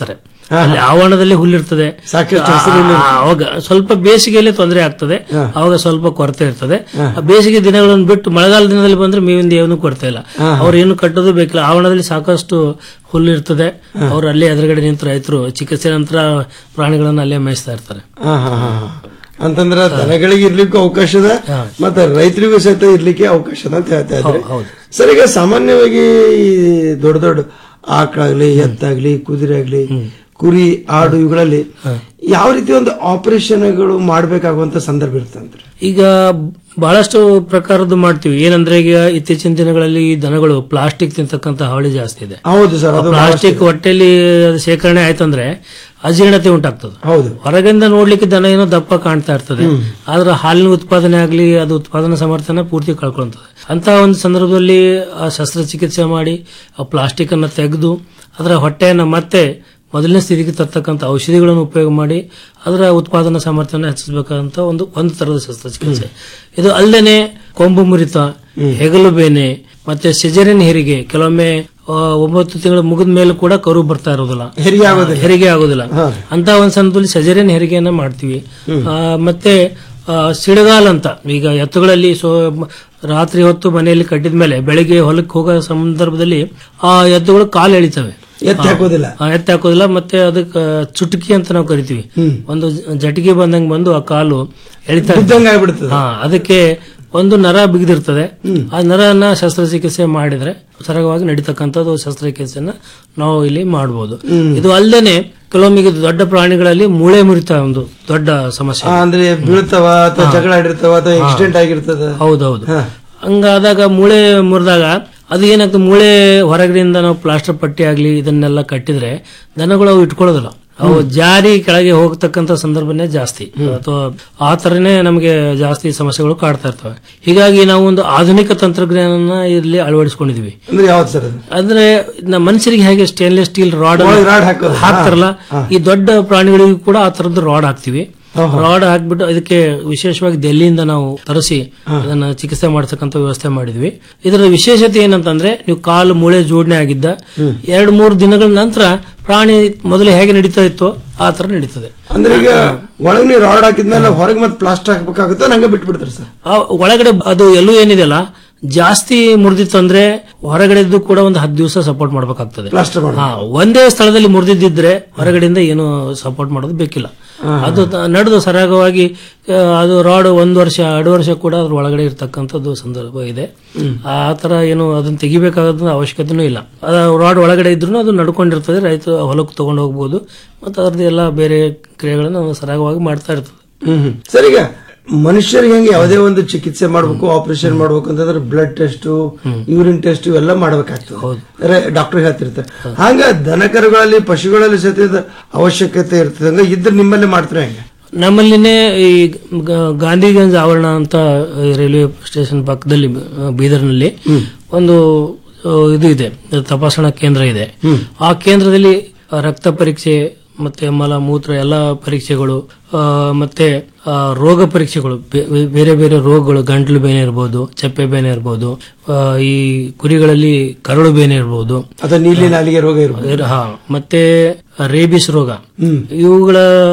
ಅಲ್ಲಿ ಆವರಣದಲ್ಲಿ ಹುಲ್ಲಿರ್ತದೆ ಸಾಕಷ್ಟು ಆ- ಹಸಿರು ಹುಲ್ಲು ಆ- ಅವಾಗ ಸ್ವಲ್ಪ ಬೇಸಿಗೆಯಲ್ಲಿ ತೊಂದರೆ ಆಗ್ತದೆ ಅವಾಗ ಸ್ವಲ್ಪ ಕೊರತೆ ಇರ್ತದೆ ಆ ಬೇಸಿಗೆ ದಿನಗಳನ್ನು ಬಿಟ್ಟು ಮಳೆಗಾಲ ದಿನದಲ್ಲಿ ಬಂದ್ರೆ ಮೇವಿಂದ ಏನು ಕೊರತೆ ಇಲ್ಲ ಅವ್ರು ಏನು ಕಟ್ಟೋದು ಬೇಕಿಲ್ಲ ಆವರಣದಲ್ಲಿ ಸಾಕಷ್ಟು ಹುಲ್ಲು ಇರ್ತದೆ ಅವ್ರು ಅಲ್ಲೇ ಎದುರುಗಡೆ ನಿಂತು ರೈತರು ಚಿಕಿತ್ಸೆ ನಂತರ ಪ್ರಾಣಿಗಳನ್ನ ಅಲ್ಲೇ ಮೇಯಿಸ್ತಾ ಇರ್ತಾರೆ ಹಾ, ಹಾ, ಹಾ, ಹಾ. ಅಂತಂದ್ರ ದನಗಳಿಗೆ ಇರ್ಲಿಕ್ಕೂ ಅವಕಾಶ ಇದೆ ಮತ್ತೆ ರೈತರಿಗೂ ಸಹಿತ ಇರ್ಲಿಕ್ಕೆ ಅವಕಾಶ ಇದೆ ಅಂತ ಹೇಳ್ತಾ ಇದ್ರಿ ಸರ್ ಈಗ ಸಾಮಾನ್ಯವಾಗಿ ಈ ದೊಡ್ಡ ದೊಡ್ಡ ಆಕಳಾಗ್ಲಿ ಎತ್ತಾಗ್ಲಿ ಕುದುರೆ ಆಗ್ಲಿ ಕುರಿ ಆಡು ಇವುಗಳಲ್ಲಿ ಯಾವ ರೀತಿ ಒಂದು ಆಪರೇಷನ್ಗಳು ಮಾಡ್ಬೇಕಾಗುವಂತ ಸಂದರ್ಭ ಇರ್ತಂತ್ರಿ ಈಗ ಬಹಳಷ್ಟು ಪ್ರಕಾರದ್ದು ಮಾಡ್ತೀವಿ ಏನಂದ್ರೆ ಈಗ ಇತ್ತೀಚಿನ ದಿನಗಳಲ್ಲಿ ಈ ದನಗಳು ಪ್ಲಾಸ್ಟಿಕ್ ತಿಂತಕ್ಕಂತ ಹಾವಳಿ ಜಾಸ್ತಿ ಇದೆ ಹೌದು ಸರ್ ಅದು ಪ್ಲಾಸ್ಟಿಕ್ ಹೊಟ್ಟೆಲಿ ಅದು ಶೇಖರಣೆ ಆಯ್ತಂದ್ರೆ ಅಜೀರ್ಣತೆ ಉಂಟಾಗ್ತದೆ ಹೌದು ಹೊರಗಿಂದ ನೋಡ್ಲಿಕ್ಕೆ ದನ ಏನೋ ದಪ್ಪ ಕಾಣ್ತಾ ಇರ್ತದೆ ಆದ್ರೆ ಹಾಲಿನ ಉತ್ಪಾದನೆ ಆಗ್ಲಿ ಅದು ಉತ್ಪಾದನಾ ಸಾಮರ್ಥ್ಯನ ಪೂರ್ತಿ ಕಳ್ಕೊಂತದೆ ಅಂತ ಒಂದು ಸಂದರ್ಭದಲ್ಲಿ ಆ ಶಸ್ತ್ರಚಿಕಿತ್ಸೆ ಮಾಡಿ ಆ ಪ್ಲಾಸ್ಟಿಕ್ ಅನ್ನ ತೆಗೆದು ಅದರ ಹೊಟ್ಟೆಯನ್ನ ಮತ್ತೆ ಮೊದಲನೇ ಸ್ಥಿತಿಗೆ ತರ್ತಕ್ಕಂಥ ಔಷಧಿಗಳನ್ನು ಉಪಯೋಗ ಮಾಡಿ ಅದರ ಉತ್ಪಾದನಾ ಸಾಮರ್ಥ್ಯನ ಹೆಚ್ಚಿಸಬೇಕಂತ ಒಂದು ಒಂದು ತರದ ಶಸ್ತ್ರಚಿಕಿತ್ಸೆ ಇದು ಅಲ್ಲದೆ ಕೊಂಬು ಮುರಿತ ಹೆಗಲು ಬೇನೆ ಮತ್ತೆ ಸಿಜರಿನ್ ಹೆರಿಗೆ ಕೆಲವೊಮ್ಮೆ ಆ, ಒಂಬತ್ತು ತಿಂಗಳು ಮುಗಿದ ಮೇಲೆ ಕೂಡ ಕರು ಬರ್ತಾ ಇರೋದಿಲ್ಲ ಹೆರಿಗೆ ಆಗೋದಿಲ್ಲ. ಹೆರಿಗೆ ಆಗೋದಿಲ್ಲ ಅಂತ ಒಂದ್ ಸಂದರ್ಭದಲ್ಲಿ ಸಜರಿಯನ್ ಹೆರಿಗೆಯನ್ನ ಮಾಡ್ತೀವಿ ಆ, ಮತ್ತೆ ಆ, ಸಿಡಗಾಲ್ ಅಂತ ಈಗ ಎತ್ತುಗಳಲ್ಲಿ ಸೊ ಮ- ರಾತ್ರಿ ಹೊತ್ತು ಮನೆಯಲ್ಲಿ ಕಟ್ಟಿದ ಮೇಲೆ ಬೆಳಿಗ್ಗೆ ಹೊಲಕ್ಕೆ ಹೋಗೋ ಸಂದರ್ಭದಲ್ಲಿ ಆ ಎತ್ತುಗಳು ಕಾಲು ಎಳಿತವೆ ಎತ್ತಿ ಹಾಕೋದಿಲ್ಲ ಆ, ಎತ್ತಿ ಹಾಕೋದಿಲ್ಲ ಮತ್ತೆ ಅದಕ್ಕೆ ಚುಟುಕಿ ಅಂತ ನಾವು ಕರಿತೀವಿ ಒಂದು ಜಟಿಗೆ ಬಂದಂಗೆ ಬಂದು ಆ ಕಾಲು ಎಳಿತಾ ಬಿದ್ದಂಗೆ ಆಗ್ಬಿಡ್ತದೆ. ಹಾ ಅದಕ್ಕೆ ಒಂದು ನರ ಬಿಗಿದಿರ್ತದೆ ಆ ನರನ ಶಸ್ತ್ರಚಿಕಿತ್ಸೆ ಮಾಡಿದ್ರೆ ಸರಳವಾಗಿ ನಡೀತಕ್ಕಂಥದ್ದು ಶಸ್ತ್ರಚಿಕಿತ್ಸೆನ ನಾವು ಇಲ್ಲಿ ಮಾಡಬಹುದು ಇದು ಅಲ್ಲದೆ ಕೆಲವೊಮ್ಮೆ ಇದು ದೊಡ್ಡ ಪ್ರಾಣಿಗಳಲ್ಲಿ ಮೂಳೆ ಮುರಿತ ಒಂದು ದೊಡ್ಡ ಸಮಸ್ಯೆ ಆ, ಅಂದ್ರೆ ಬೀಳ್ತಾವ ಅಥವಾ ಜಗಳ ಆಡಿರ್ತಾವ ಅಥವಾ ಆಕ್ಸಿಡೆಂಟ್ ಆಗಿರ್ತದ ಹೌದೌದು ಹಂಗಾದಾಗ ಮೂಳೆ ಮುರಿದಾಗ ಅದು ಏನಾಗ್ತದೆ ಮೂಳೆ ಹೊರಗಡೆಯಿಂದ ನಾವು ಪ್ಲಾಸ್ಟರ್ ಪಟ್ಟಿ ಆಗ್ಲಿ ಇದನ್ನೆಲ್ಲ ಕಟ್ಟಿದ್ರೆ ದನಗಳು ಅವು ಇಟ್ಕೊಳ್ಳೋದಿಲ್ಲ ಅವು ಜಾರಿ ಕೆಳಗೆ ಹೋಗ್ತಕ್ಕಂತ ಸಂದರ್ಭನೇ ಜಾಸ್ತಿ ಅಥವಾ ಆ ತರನೇ ನಮಗೆ ಜಾಸ್ತಿ ಸಮಸ್ಯೆಗಳು ಕಾಡ್ತಾ ಇರ್ತವೆ ಹೀಗಾಗಿ ನಾವು ಒಂದು ಆಧುನಿಕ ತಂತ್ರಜ್ಞಾನ ಇಲ್ಲಿ ಅಳವಡಿಸ್ಕೊಂಡಿದೀವಿ ಅಂದ್ರೆ ಯಾವ್ದು ಸರ್ ಅದು ಅಂದ್ರೆ ನಮ್ಮ ಮನುಷ್ಯರಿಗೆ ಹೇಗೆ ಸ್ಟೇನ್ಲೆಸ್ ಸ್ಟೀಲ್ ರಾಡ್ ಒಳಗೆ rod ಹಾಕೋದು. ಹಾಕ್ತಾರಲ್ಲ ಹಾ, ಈ ದೊಡ್ಡ ಪ್ರಾಣಿಗಳಿಗೂ ಕೂಡ ಆ ತರದ್ದು ರಾಡ್ ಹಾಕ್ತಿವಿ ರಾಡ್ ಹಾಕ್ಬಿಟ್ಟು ಅದಕ್ಕೆ ವಿಶೇಷವಾಗಿ ದೆಹಲಿಯಿಂದ ನಾವು ತರಿಸಿ ಅದನ್ನ ಚಿಕಿತ್ಸೆ ಮಾಡತಕ್ಕಂತ ವ್ಯವಸ್ಥೆ ಮಾಡಿದ್ವಿ ಇದರ ವಿಶೇಷತೆ ಏನಂತಂದ್ರೆ ನೀವು ಕಾಲು ಮೂಳೆ ಜೋಡಣೆ ಆಗಿದ್ದ ಎರಡು ಮೂರು ದಿನಗಳ ನಂತರ ಪ್ರಾಣಿ ಮೊದಲು ಹೇಗೆ ನಡೀತಾ ಇತ್ತೋ ಆ ತರ ನಡೀತದೆ ಅಂದ್ರೆ ಈಗ ಒಳಗೆ ನೀವು ರಾಡ್ ಹಾಕಿದ್ಮೇಲೆ ಹೊರಗೆ ಮತ್ತೆ ಪ್ಲಾಸ್ಟರ್ ಹಾಕ್ಬೇಕಾಗುತ್ತೆ ನಂಗೆ ಬಿಟ್ಬಿಡ್ತಾರೆ ಸರ್ ಆ ಒಳಗಡೆ ಅದು ಎಲ್ಲೂ ಏನಿದೆಯಲ್ಲ ಜಾಸ್ತಿ ಮುರಿದಿತ್ತು ಅಂದ್ರೆ ಹೊರಗಡೆದ್ದು ಕೂಡ ಒಂದು ಹತ್ತು ದಿವಸ ಸಪೋರ್ಟ್ ಮಾಡ್ಬೇಕಾಗ್ತದೆ ಪ್ಲಾಸ್ಟರ್ ಮಾಡಿ ಹಾ ಒಂದೇ ಸ್ಥಳದಲ್ಲಿ ಮುರಿದಿದ್ದಿದ್ರೆ ಹೊರಗಡೆಯಿಂದ ಏನು ಸಪೋರ್ಟ್ ಮಾಡೋದು ಬೇಕಿಲ್ಲ ಅದು ತ- ನಡೆದು ಸರಾಗವಾಗಿ ಆ, ಅದು ರಾಡ್ ಒಂದ್ ವರ್ಷ ಎರಡು ವರ್ಷ ಕೂಡ ಅದ್ರ ಒಳಗಡೆ ಇರ್ತಕ್ಕಂಥದ್ದು ಸಂದರ್ಭ ಇದೆ ಆ ತರ ಏನು ಅದನ್ನ ತೆಗಿಬೇಕಾದ ಅವಶ್ಯಕತೆನೂ ಇಲ್ಲ ಅದು ರಾಡ್ ಒಳಗಡೆ ಇದ್ರೂ ಅದು ನಡ್ಕೊಂಡಿರ್ತದೆ ರೈತ ಹೊಲಕ್ಕೆ ತಗೊಂಡು ಹೋಗ್ಬೋದು ಮತ್ತೆ ಅದ್ರದ್ದು ಎಲ್ಲ ಬೇರೆ ಕ್ರಿಯೆಗಳನ್ನು ಸರಾಗವಾಗಿ ಮಾಡ್ತಾ ಇರ್ತದೆ ಹ್ಮ್ ಸರ್ ಈಗ ಮನುಷ್ಯರಿಗೆ ಹೆಂಗೆ ಯಾವುದೇ ಒಂದು ಚಿಕಿತ್ಸೆ ಮಾಡ್ಬೇಕು ಆಪರೇಷನ್ ಮಾಡ್ಬೇಕು ಅಂತಂದ್ರೆ ಬ್ಲಡ್ ಟೆಸ್ಟ್ ಯೂರಿನ್ ಟೆಸ್ಟ್ ಇವೆಲ್ಲ ಮಾಡ್ಬೇಕಾಗ್ತದೆ ಡಾಕ್ಟರ್ ಹೇಳ್ತಿರ್ತಾರೆ ಹಂಗ ದನಕರುಗಳಲ್ಲಿ ಪಶುಗಳಲ್ಲಿ ಸಹಿತ ಇದು ಅವಶ್ಯಕತೆ ಇರ್ತದೆ ಹಂಗ ಇದ್ರೆ ನಿಮ್ಮಲ್ಲಿ ಮಾಡ್ತಾರೆ ಹೆಂಗೆ ನಮ್ಮಲ್ಲಿನೇ ಈ ಗ- ಗಾಂಧಿಗಂಜ್ ಆವರಣ ಅಂತ ರೈಲ್ವೆ ಸ್ಟೇಷನ್ ಪಕ್ಕದಲ್ಲಿ ಆ, ಬೀದರ್ನಲ್ಲಿ ಒಂದು ಆ, ಇದು ಇದೆ ತಪಾಸಣಾ ಕೇಂದ್ರ ಇದೆ ಆ ಕೇಂದ್ರದಲ್ಲಿ ರಕ್ತ ಪರೀಕ್ಷೆ ಮತ್ತೆ ಮಲ ಮೂತ್ರ ಎಲ್ಲ ಪರೀಕ್ಷೆಗಳು ಆ, ಮತ್ತೆ ಆ, ರೋಗ ಪರೀಕ್ಷೆಗಳು ಬೇ- ಬೇರೆ ಬೇರೆ ರೋಗಗಳು ಗಂಟ್ಲು ಬೇನೆ ಇರ್ಬೋದು ಚಪ್ಪೆ ಬೇನೆ ಇರ್ಬೋದು ಆ, ಈ ಕುರಿಗಳಲ್ಲಿ ಕರಳು ಬೇನೆ ಇರ್ಬೋದು ಅಥವಾ ನೀಲಿ ನಾಲಿಗೆ ರೋಗ ಇರ್ಬೋದು ಇರ್- ಹಾ ಮತ್ತೆ ರೇಬಿಸ್ ರೋಗ ಇವುಗಳ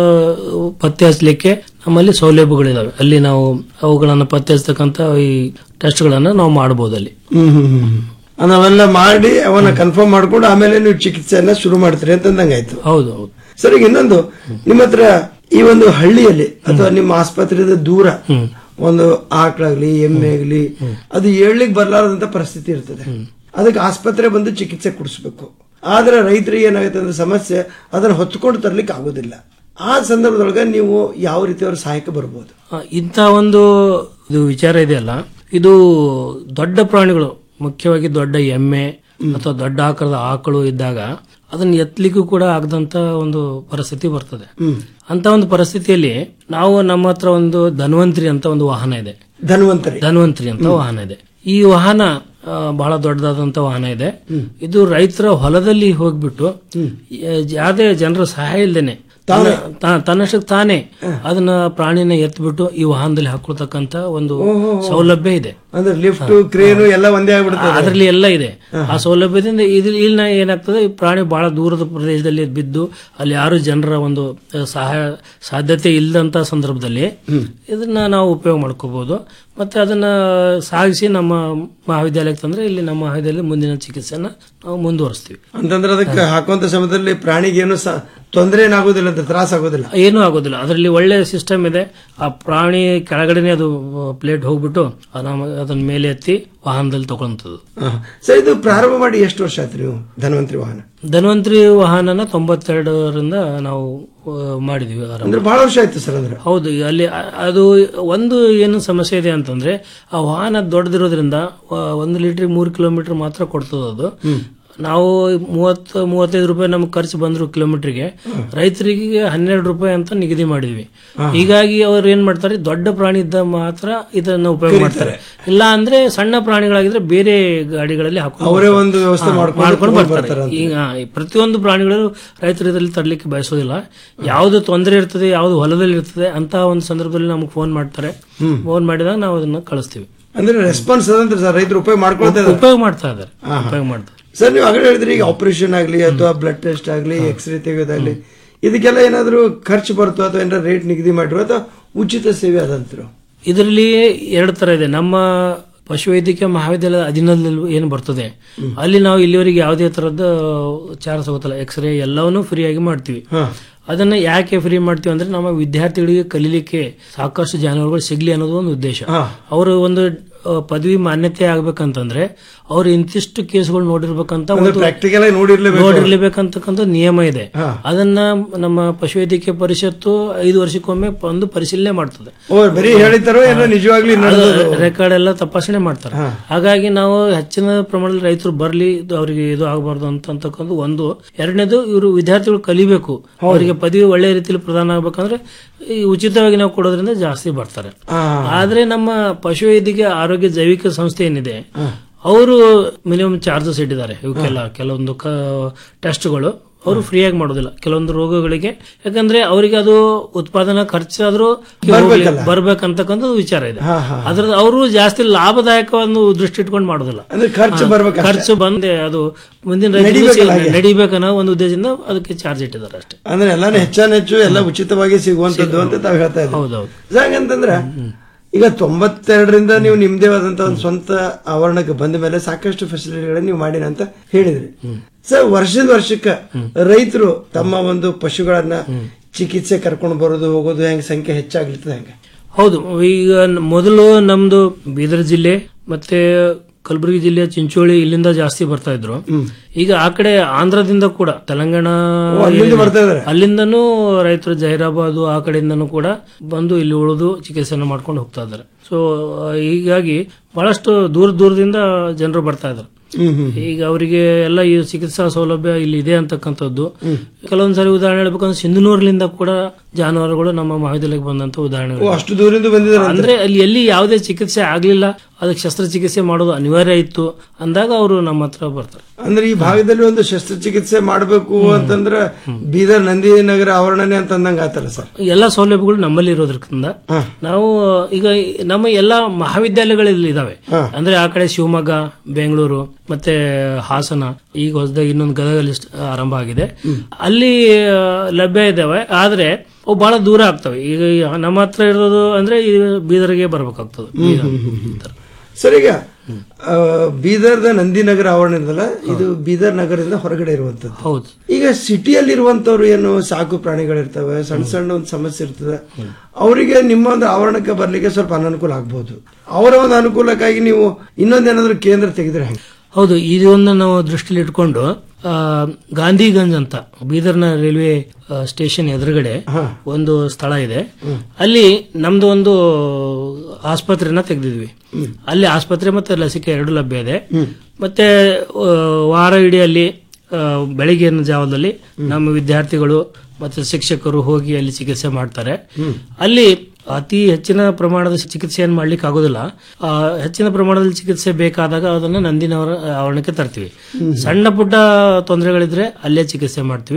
ಪತ್ತೆ ಹಚ್ಚಲಿಕ್ಕೆ ನಮ್ಮಲ್ಲಿ ಸೌಲಭ್ಯಗಳಿದಾವೆ ಅಲ್ಲಿ ನಾವು ಅವುಗಳನ್ನ ಪತ್ತೆ ಹಚ್ಚತಕ್ಕಂತ ಈ ಟೆಸ್ಟ್ಗಳನ್ನ ನಾವು ಮಾಡಬಹುದು ಅಲ್ಲಿ ಹ್ಮ್ ಹ್ಮ್ ಹ್ಮ್ ಹ್ಮ್. ನಾವೆಲ್ಲ ಮಾಡಿ ಅವನ್ನ ಕನ್ಫರ್ಮ್ ಮಾಡ್ಕೊಂಡು ಆಮೇಲೆ ನೀವು ಚಿಕಿತ್ಸೆಯನ್ನ ಶುರು ಮಾಡ್ತೀರಿ ಅಂತಂದಂಗಾಯ್ತು ಹೌದು ಹೌದು ಸರ್ ಈಗ ಇನ್ನೊಂದು ನಿಮ್ಮ ಹತ್ರ ಈ ಒಂದು ಹಳ್ಳಿಯಲ್ಲಿ ಅಥವಾ ನಿಮ್ಮ ಆಸ್ಪತ್ರೆದ ದೂರ ಒಂದು ಆಕಳಾಗ್ಲಿ ಎಮ್ಮೆ ಆಗ್ಲಿ ಅದು ಏಳ್ಲಿಕ್ಕೆ ಬರ್ಲಾರದಂತ ಪರಿಸ್ಥಿತಿ ಇರ್ತದೆ ಅದಕ್ಕೆ ಆಸ್ಪತ್ರೆ ಬಂದು ಚಿಕಿತ್ಸೆ ಕೊಡಿಸ್ಬೇಕು ಆದ್ರೆ ರೈತರಿಗೆ ಏನಾಗುತ್ತೆ ಅಂದ್ರೆ ಸಮಸ್ಯೆ ಅದನ್ನ ಹೊತ್ಕೊಂಡು ತರ್ಲಿಕ್ಕೆ ಆಗೋದಿಲ್ಲ ಆ ಸಂದರ್ಭದೊಳಗೆ ನೀವು ಯಾವ ರೀತಿ ಅವ್ರ ಸಹಾಯಕ್ಕೆ ಬರ್ಬೋದು ಆ, ಇಂಥ ಒಂದು ಇದು ವಿಚಾರ ಇದೆಯಲ್ಲ ಇದು ದೊಡ್ಡ ಪ್ರಾಣಿಗಳು ಮುಖ್ಯವಾಗಿ ದೊಡ್ಡ ಎಮ್ಮೆ ಅಥವಾ ದೊಡ್ಡ ಆಕಾರದ ಆಕಳು ಇದ್ದಾಗ ಅದನ್ನ ಎತ್ತಲಿಕ್ಕೂ ಕೂಡ ಆಗದಂತ ಒಂದು ಪರಿಸ್ಥಿತಿ ಬರ್ತದೆ ಅಂತ ಒಂದು ಪರಿಸ್ಥಿತಿಯಲ್ಲಿ ನಾವು ನಮ್ಮ ಹತ್ರ ಒಂದು ಧನ್ವಂತ್ರಿ ಅಂತ ಒಂದು ವಾಹನ ಇದೆ ಧನ್ವಂತರಿ ಧನ್ವಂತ್ರಿ ಅಂತ ವಾಹನ ಇದೆ ಈ ವಾಹನ ಆ, ಬಹಳ ದೊಡ್ಡದಾದಂತ ವಾಹನ ಇದೆ ಇದು ರೈತರ ಹೊಲದಲ್ಲಿ ಹೋಗ್ಬಿಟ್ಟು ಯ- ಯಾವುದೇ ಜನರ ಸಹಾಯ ಇಲ್ದೇನೆ ತನ್ನ- ತಾ- ತನ್ನಷ್ಟಕ್ಕೆ ತಾನೇ ಅದನ್ನ ಪ್ರಾಣಿನ ಎತ್ಬಿಟ್ಟು ಈ ವಾಹನದಲ್ಲಿ ಹಾಕೊಳ್ತಕ್ಕಂತ ಒಂದು ಸೌಲಭ್ಯ ಇದೆ ಅಂದ್ರೆ ಲಿಫ್ಟ್ ಕ್ರೇನು ಎಲ್ಲ ಒಂದೇ ಆಗ್ಬಿಡ್ತದೆ ಅದರಲ್ಲಿ ಎಲ್ಲ ಇದೆ ಆ ಸೌಲಭ್ಯದಿಂದ ಇದ್ರ ಇಲ್ಲಿ ಏನಾಗ್ತದೆ ಈ ಪ್ರಾಣಿ ಬಹಳ ದೂರದ ಪ್ರದೇಶದಲ್ಲಿ ಬಿದ್ದು ಅಲ್ಲಿ ಯಾರು ಜನರ ಒಂದು ಆ, ಸಹಾಯ ಸಾಧ್ಯತೆ ಇಲ್ಲದಂತ ಸಂದರ್ಭದಲ್ಲಿ ಇದನ್ನ ನಾವು ಉಪಯೋಗ ಮಾಡ್ಕೋಬಹುದು ಮತ್ತೆ ಅದನ್ನ ಸಾಗಿಸಿ ನಮ್ಮ ಮಹಾವಿದ್ಯಾಲಯಕ್ಕೆ ತಂದ್ರೆ ಇಲ್ಲಿ ನಮ್ಮ ಮಹಾವಿದ್ಯಾಲಯದ ಮುಂದಿನ ಚಿಕಿತ್ಸೆನ ನಾವು ಮುಂದುವರಿಸ್ತೀವಿ ಅಂತಂದ್ರೆ ಅದಕ್ಕೆ ಹಾಕುವಂತ ಸಮಯದಲ್ಲಿ ಪ್ರಾಣಿಗೆ ಏನು ಸ- ತೊಂದರೆ ಏನಾಗೋದಿಲ್ಲ ಅಂತ ತ್ರಾಸ ಆಗೋದಿಲ್ಲ ಏನೂ ಆಗೋದಿಲ್ಲ ಅದರಲ್ಲಿ ಒಳ್ಳೆ ಸಿಸ್ಟಮ್ ಇದೆ ಆ ಪ್ರಾಣಿ ಕೆಳಗಡೆನೆ ಅದು ಪ್ಲೇಟ್ ಹೋಗ್ಬಿಟ್ಟು ಅದನ್ನ ಅದನ್ನ ಮೇಲೆ ಎತ್ತಿ ವಾಹನದಲ್ಲಿ ತಗೊಳ್ಳಂಥದ್ದು ಸರ್ ಇದು ಪ್ರಾರಂಭ ಮಾಡಿ ಎಷ್ಟು ವರ್ಷ ಆಯ್ತು ನೀವು ಧನ್ವಂತರಿ ವಾಹನ ಧನ್ವಂತರಿ ವಾಹನನ ತೊಂಬತ್ತೆರಡರಿಂದ ನಾವು ಆ, ಮಾಡಿದ್ವಿ ಆರಂಭ. ಅಂದ್ರೆ ಬಹಳ ವರ್ಷ ಆಯ್ತು ಸರ್ ಅಂದ್ರೆ ಹೌದು ಈಗ ಅಲ್ಲಿ ಅ- ಅದು ಒಂದು ಏನು ಸಮಸ್ಯೆ ಇದೆ ಅಂತಂದ್ರೆ ಆ ವಾಹನ ದೊಡ್ಡದಿರೋದ್ರಿಂದ ಆ, ಒಂದು ಲೀಟರ್ ಮೂರು ಕಿಲೋಮೀಟರ್ ಮಾತ್ರ ಕೊಡ್ತದ ಅದು ನಾವು ಮೂವತ್ತು ಮೂವತ್ತೈದು ರೂಪಾಯಿ ನಮ್ಗೆ ಖರ್ಚು ಬಂದ್ರು ಕಿಲೋಮೀಟರ್ಗೆ ರೈತರಿಗೆ ಹನ್ನೆರಡು ರೂಪಾಯಿ ಅಂತ ನಿಗದಿ ಮಾಡಿದ್ವಿ ಹೀಗಾಗಿ ಅವ್ರು ಏನ್ ಮಾಡ್ತಾರೆ ದೊಡ್ಡ ಪ್ರಾಣಿ ಇದ್ದ ಮಾತ್ರ ಇದನ್ನ ಉಪಯೋಗ ಮಾಡ್ತಾರೆ ಇಲ್ಲ ಅಂದ್ರೆ ಸಣ್ಣ ಪ್ರಾಣಿಗಳಾಗಿದ್ರೆ ಬೇರೆ ಗಾಡಿಗಳಲ್ಲಿ ಹಾಕೊಂಡು ಅವರೇ ಬರ್ತಾರೆ. ಒಂದು ವ್ಯವಸ್ಥೆ ಹಾ, ಮಾಡ್ಕೊಂಡು ಮಾಡ್ಕೊಂಡು ತಗೊಂಡ್ ಬರ್ತಾರೆ ಬರ್ತಾರೆ ಅಂತ. ಈಗ ಈ ಪ್ರತಿಯೊಂದು ಪ್ರಾಣಿಗಳು ರೈತರು ಇದರಲ್ಲಿ ತರಲಿಕ್ಕೆ ಬಯಸೋದಿಲ್ಲ ಯಾವ್ದು ತೊಂದರೆ ಇರ್ತದೆ ಯಾವ್ದು ಹೊಲದಲ್ಲಿ ಇರ್ತದೆ ಅಂತ ಒಂದು ಸಂದರ್ಭದಲ್ಲಿ ನಮ್ಗೆ ಫೋನ್ ಮಾಡ್ತಾರೆ ಫೋನ್ ಮಾಡಿದಾಗ ನಾವು ಅದನ್ನ ಕಳಿಸ್ತೀವಿ ಅಂದ್ರೆ ರೆಸ್ಪಾನ್ಸ್ ಅದಂದ್ರೆ ಸರ್ ರೈತರು ಉಪಯೋಗ ಮಾಡ್ಕೊಳ್ತಾ ಇದ್ದಾರೆ ಉಪಯೋಗ ಮಾಡ್ತಾ ಇದ್ದಾರೆ ಉಪಯೋಗ ಮಾಡ್ತಾರೆ ಸರ್ ನೀವು ಆಗಲೇ ಹೇಳಿದ್ರಿ ಈಗ ಆಪರೇಷನ್ ಆಗಲಿ ಅಥವಾ ಬ್ಲಡ್ ಟೆಸ್ಟ್ ಆಗಲಿ ಎಕ್ಸ್ರೇ ತೆಗೆಯೋದಾಗ್ಲಿ ಇದಕ್ಕೆಲ್ಲ ಏನಾದರೂ ಖರ್ಚು ಬರ್ತೋ ಅಥವಾ ಏನಾರ ರೇಟ್ ನಿಗದಿ ಮಾಡಿರೋ ಅಥವಾ ಉಚಿತ ಸೇವೆ ಅದಂತಿರೋ ಇದರಲ್ಲಿ ಎರಡು ತರ ಇದೆ ನಮ್ಮ ಪಶುವೈದ್ಯಕೀಯ ಮಹಾವಿದ್ಯಾಲಯದ ಅಧೀನದಲ್ಲಿ ಏನು ಬರ್ತದೆ ಅಲ್ಲಿ ನಾವು ಇಲ್ಲಿವರೆಗೆ ಯಾವುದೇ ತರದ ಚಾರ್ಜ್ ತಗೋತಲ್ಲ ಎಕ್ಸ್ರೇ ಎಲ್ಲವನ್ನೂ ಫ್ರೀಯಾಗಿ ಮಾಡ್ತೀವಿ ಅದನ್ನ ಯಾಕೆ ಫ್ರೀ ಮಾಡ್ತೀವಿ ಅಂದ್ರೆ ನಮ್ಮ ವಿದ್ಯಾರ್ಥಿಗಳಿಗೆ ಕಲೀಲಿಕ್ಕೆ ಸಾಕಷ್ಟು ಜಾನುವಾರುಗಳು ಸಿಗ್ಲಿ ಅನ್ನೋದು ಒಂದು ಉದ್ದೇಶ ಅವರು ಒಂದು ಆ, ಪದವಿ ಮಾನ್ಯತೆ ಆಗ್ಬೇಕಂತಂದ್ರೆ ಅವ್ರು ಇಂತಿಷ್ಟು ಕೇಸ್ಗಳು ನೋಡಿರ್ಬೇಕಂತ ಅಂದ್ರೆ ಒಂದು practical ಆಗಿ ನೋಡಿರ್ಲೇಬೇಕು. ನೋಡಿರ್ಲೇಬೇಕಂತಕ್ಕಂಥ ನಿಯಮ ಇದೆ ಅದನ್ನ ನಮ್ಮ ಪಶುವೈದ್ಯಕೀಯ ಪರಿಷತ್ತು ಐದು ವರ್ಷಕ್ಕೊಮ್ಮೆ ಒಂದು ಪರಿಶೀಲನೆ ಮಾಡ್ತದೆ ಓ ಬರೀ ಹೇಳಿತಾರೋ ಏನೋ ನಿಜವಾಗ್ಲಿ ನಡೆದದು? ರೆಕಾರ್ಡ್ ಎಲ್ಲ ತಪಾಸಣೆ ಮಾಡ್ತಾರೆ ಹಾಗಾಗಿ ನಾವು ಹೆಚ್ಚಿನ ಪ್ರಮಾಣದಲ್ಲಿ ರೈತರು ಬರ್ಲಿ ಇದು ಅವರಿಗೆ ಇದು ಆಗಬಾರ್ದು ಅಂತ ಅಂತಕ್ಕಂಥ ಒಂದು ಎರಡನೇದು ಇವರು ವಿದ್ಯಾರ್ಥಿಗಳು ಕಲಿಬೇಕು ಅವರಿಗೆ ಪದವಿ ಒಳ್ಳೆ ರೀತಿಯಲ್ಲಿ ಪ್ರದಾನ ಆಗ್ಬೇಕಂದ್ರೆ ಈ ಉಚಿತವಾಗಿ ನಾವು ಕೊಡೋದ್ರಿಂದ ಜಾಸ್ತಿ ಬರ್ತಾರೆ ಆದ್ರೆ ನಮ್ಮ ಪಶುವೈದ್ಯಕೀಯ ಆರೋಗ್ಯ ಜೈವಿಕ ಸಂಸ್ಥೆ ಏನಿದೆ ಅವರು ಮಿನಿಮಮ್ ಚಾರ್ಜಸ್ ಇಟ್ಟಿದ್ದಾರೆ ಇವಕ್ಕೆಲ್ಲ ಕೆಲವೊಂದು ಟೆಸ್ಟ್ಗಳು ಅವರು ಫ್ರೀಯಾಗಿ ಮಾಡೋದಿಲ್ಲ ಕೆಲವೊಂದು ರೋಗಗಳಿಗೆ ಯಾಕಂದ್ರೆ ಅವರಿಗೆ ಅದು ಉತ್ಪಾದನಾ ಖರ್ಚಾದ್ರೂ ಬರ್ಬೇಕಲ್ಲ. ಬರ್ಬೇಕಂತಕ್ಕಂಥ ವಿಚಾರ ಇದೆ ಹಾ, ಹಾ. ಅದ್ರ ಅವರು ಜಾಸ್ತಿ ಲಾಭದಾಯಕ ಒಂದು ದೃಷ್ಟಿ ಇಟ್ಕೊಂಡು ಮಾಡೋದಿಲ್ಲ ಅಂದ್ರೆ ಖರ್ಚು ಹಾ, ಬರ್ಬೇಕಷ್ಟೇ. ಖರ್ಚು ಬಂದೆ ಅದು ಮುಂದಿನ ರೈತರಿಗೆ ನಡಿಬೇಕಲ್ಲ ಸಿಗ- ಹಾಗೆ. ನಡಿಬೇಕನ್ನೋ ಒಂದು ಉದ್ದೇಶದಿಂದ ಅದಕ್ಕೆ ಚಾರ್ಜ್ ಇಟ್ಟಿದ್ದಾರೆ ಅಷ್ಟೇ ಅಂದ್ರೆ ಎಲ್ಲಾನು ಹೆಚ್ಚಾನೆಚ್ಚು ಎಲ್ಲ ಉಚಿತವಾಗಿ ಸಿಗುವಂತದ್ದು ಅಂತ ತಾವು ಹೇಳ್ತಾ ಇದ್ದೀವಿ ಹೌದೌದು ಹಾಗಂತಂದ್ರ ಈಗ ತೊಂಬತ್ತೆರಡರಿಂದ ನೀವು ನಿಮ್ದೇ ಆದಂತ ಒಂದು ಸ್ವಂತ ಆವರಣಕ್ಕೆ ಬಂದ ಮೇಲೆ ಸಾಕಷ್ಟು ಫೆಸಿಲಿಟಿಗಳನ್ನ ನೀವು ಮಾಡಿನ ಅಂತ ಹೇಳಿದ್ರಿ ಸರ್ ವರ್ಷದ ವರ್ಷಕ್ಕೆ ರೈತರು ತಮ್ಮ ಒಂದು ಪಶುಗಳನ್ನ ಚಿಕಿತ್ಸೆ ಕರ್ಕೊಂಡು ಬರೋದು ಹೋಗೋದು ಹೆಂಗ್ ಸಂಖ್ಯೆ ಹೆಚ್ಚಾಗ್ಲಿರ್ತದೆ ಹೆಂಗೆ ಹೌದು ಈಗ ನ- ಮೊದಲು ನಮ್ದು ಬೀದರ್ ಜಿಲ್ಲೆ ಮತ್ತೆ ಕಲಬುರಗಿ ಜಿಲ್ಲೆಯ ಚಿಂಚೋಳಿ ಇಲ್ಲಿಂದ ಜಾಸ್ತಿ ಬರ್ತಾ ಇದ್ರು ಈಗ ಆ ಕಡೆ ಆಂಧ್ರದಿಂದ ಕೂಡ ತೆಲಂಗಾಣ ಓ, ಅಲ್ಲಿಂದ ಬರ್ತಾ ಇದಾರೆ? ಅಲ್ಲಿಂದನೂ ರೈತರು ಜೈರಾಬಾದ್ ಆ ಕಡೆಯಿಂದನೂ ಕೂಡ ಬಂದು ಇಲ್ಲಿ ಉಳಿದು ಚಿಕಿತ್ಸೆಯನ್ನು ಮಾಡ್ಕೊಂಡು ಹೋಗ್ತಾ ಇದ್ದಾರೆ ಸೊ ಹೀಗಾಗಿ ಬಹಳಷ್ಟು ದೂರ ದೂರದಿಂದ ಜನರು ಬರ್ತಾ ಇದ್ದಾರೆ ಈಗ ಅವರಿಗೆ ಎಲ್ಲ ಈ ಚಿಕಿತ್ಸಾ ಸೌಲಭ್ಯ ಇಲ್ಲಿ ಇದೆ ಅಂತಕ್ಕಂಥದ್ದು ಕೆಲವೊಂದ್ಸರಿ ಉದಾಹರಣೆ ಹೇಳ್ಬೇಕಂದ್ರೆ ಸಿಂಧನೂರ್ಲಿಂದ ಕೂಡ ಜಾನುವಾರುಗಳು ನಮ್ಮ ಮಹಾವಿದ್ಯಾಲಯಕ್ಕೆ ಬಂದಂತ ಓ ಉದಾಹರಣೆಗಳು ಅಷ್ಟು ದೂರಿಂದ ಬಂದಿದ್ದಾರೆ ಅಂದ್ರೆ ಅಲ್ಲಿ ಎಲ್ಲಿ ಯಾವುದೇ ಚಿಕಿತ್ಸೆ ಆಗ್ಲಿಲ್ಲ ಅದಕ್ಕೆ ಶಸ್ತ್ರಚಿಕಿತ್ಸೆ ಮಾಡೋದು ಅನಿವಾರ್ಯ ಇತ್ತು ಅಂದಾಗ ಅವರು ನಮ್ಮ ಹತ್ರ ಬರ್ತಾರೆ ಅಂದ್ರೆ ಈ ಭಾಗದಲ್ಲಿ ಒಂದು ಶಸ್ತ್ರಚಿಕಿತ್ಸೆ ಮಾಡಬೇಕು ಅಂತಂದ್ರ ಬೀದರ್ ನಂದಿನಗರ ಆವರಣನೇ ಅಂತ ಅಂದಂಗ ಆತಲ್ಲ ಸರ್ ಎಲ್ಲಾ ಸೌಲಭ್ಯಗಳು ನಮ್ಮಲ್ಲಿ ಇರೋದ್ರಿಂದ ನಾವು ಈಗ ನಮ್ಮ ಎಲ್ಲಾ ಮಹಾವಿದ್ಯಾಲಯಗಳಲ್ಲಿ ಇದಾವೆ ಅಂದ್ರೆ ಆ ಕಡೆ ಶಿವಮೊಗ್ಗ ಬೆಂಗಳೂರು ಮತ್ತೆ ಹಾಸನ ಈಗ ಹೊಸದಾಗಿ ಇನ್ನೊಂದು ಗದಗಲ್ಲಿ ಸ್ಟ್- ಆರಂಭ ಆಗಿದೆ ಅಲ್ಲಿ ಆ, ಲಭ್ಯ ಇದಾವೆ ಆದ್ರೆ ಅವು ಬಹಳ ದೂರ ಆಗ್ತವೆ ಈಗ ಈ ನಮ್ಮ ಹತ್ರ ಇರೋದು ಅಂದ್ರೆ ಈ ಬೀದರ್ಗೆ ಬರ್ಬೇಕಾಗ್ತದೆ ಬೀದರ್. ಸರ್ ಈಗ ಆ, ಬೀದರ್ದ ನಂದಿನಗರ ಆವರಣ ಇರಲ್ಲ ಇದು ಬೀದರ್ ನಗರದಿಂದ ಹೊರಗಡೆ ಇರುವಂತದ್ದು ಹೌದು ಈಗ ಸಿಟಿಯಲ್ಲಿರುವಂತವ್ರು ಏನು ಸಾಕು ಪ್ರಾಣಿಗಳಿರ್ತವೆ ಸಣ್ಣ ಸಣ್ಣ ಒಂದು ಸಮಸ್ಯೆ ಇರ್ತದೆ ಅವರಿಗೆ ನಿಮ್ಮ ಒಂದು ಆವರಣಕ್ಕೆ ಬರ್ಲಿಕ್ಕೆ ಸ್ವಲ್ಪ ಅನನುಕೂಲ ಆಗ್ಬಹುದು ಅವರ ಒಂದು ಅನುಕೂಲಕ್ಕಾಗಿ ನೀವು ಇನ್ನೊಂದೇನಾದ್ರೂ ಕೇಂದ್ರ ತೆಗೆದ್ರೆ ಹೆಂಗೆ ಹೌದು ಇದೊಂದು ನಾವು ದೃಷ್ಟಿಲಿ ಇಟ್ಕೊಂಡು ಆ, ಗಾಂಧಿಗಂಜ್ ಅಂತ ಬೀದರ್ನ ರೈಲ್ವೆ ಆ, ಸ್ಟೇಷನ್ ಎದುರುಗಡೆ ಒಂದು ಸ್ಥಳ ಇದೆ ಅಲ್ಲಿ ನಮ್ದು ಒಂದು ಆಸ್ಪತ್ರೆನ ತೆಗೆದಿದ್ವಿ ಅಲ್ಲಿ ಆಸ್ಪತ್ರೆ ಮತ್ತೆ ಲಸಿಕೆ ಎರಡು ಲಭ್ಯ ಇದೆ ಮತ್ತೆ ಆ, ವಾರ ಇಡೀ ಅಲ್ಲಿ ಆ, ಬೆಳಗಿನ ಜಾವದಲ್ಲಿ ನಮ್ಮ ವಿದ್ಯಾರ್ಥಿಗಳು ಮತ್ತೆ ಶಿಕ್ಷಕರು ಹೋಗಿ ಅಲ್ಲಿ ಚಿಕಿತ್ಸೆ ಮಾಡ್ತಾರೆ ಅಲ್ಲಿ ಅತಿ ಹೆಚ್ಚಿನ ಪ್ರಮಾಣದ ಚಿಕಿತ್ಸೆಯನ್ನು ಮಾಡ್ಲಿಕ್ಕೆ ಆಗೋದಿಲ್ಲ ಆ, ಹೆಚ್ಚಿನ ಪ್ರಮಾಣದಲ್ಲಿ ಚಿಕಿತ್ಸೆ ಬೇಕಾದಾಗ ಅದನ್ನ ನಂದಿನವರ ಆವರಣಕ್ಕೆ ತರ್ತೀವಿ ಸಣ್ಣ ಪುಟ್ಟ ತೊಂದರೆಗಳಿದ್ರೆ ಅಲ್ಲೇ ಚಿಕಿತ್ಸೆ ಮಾಡ್ತೀವಿ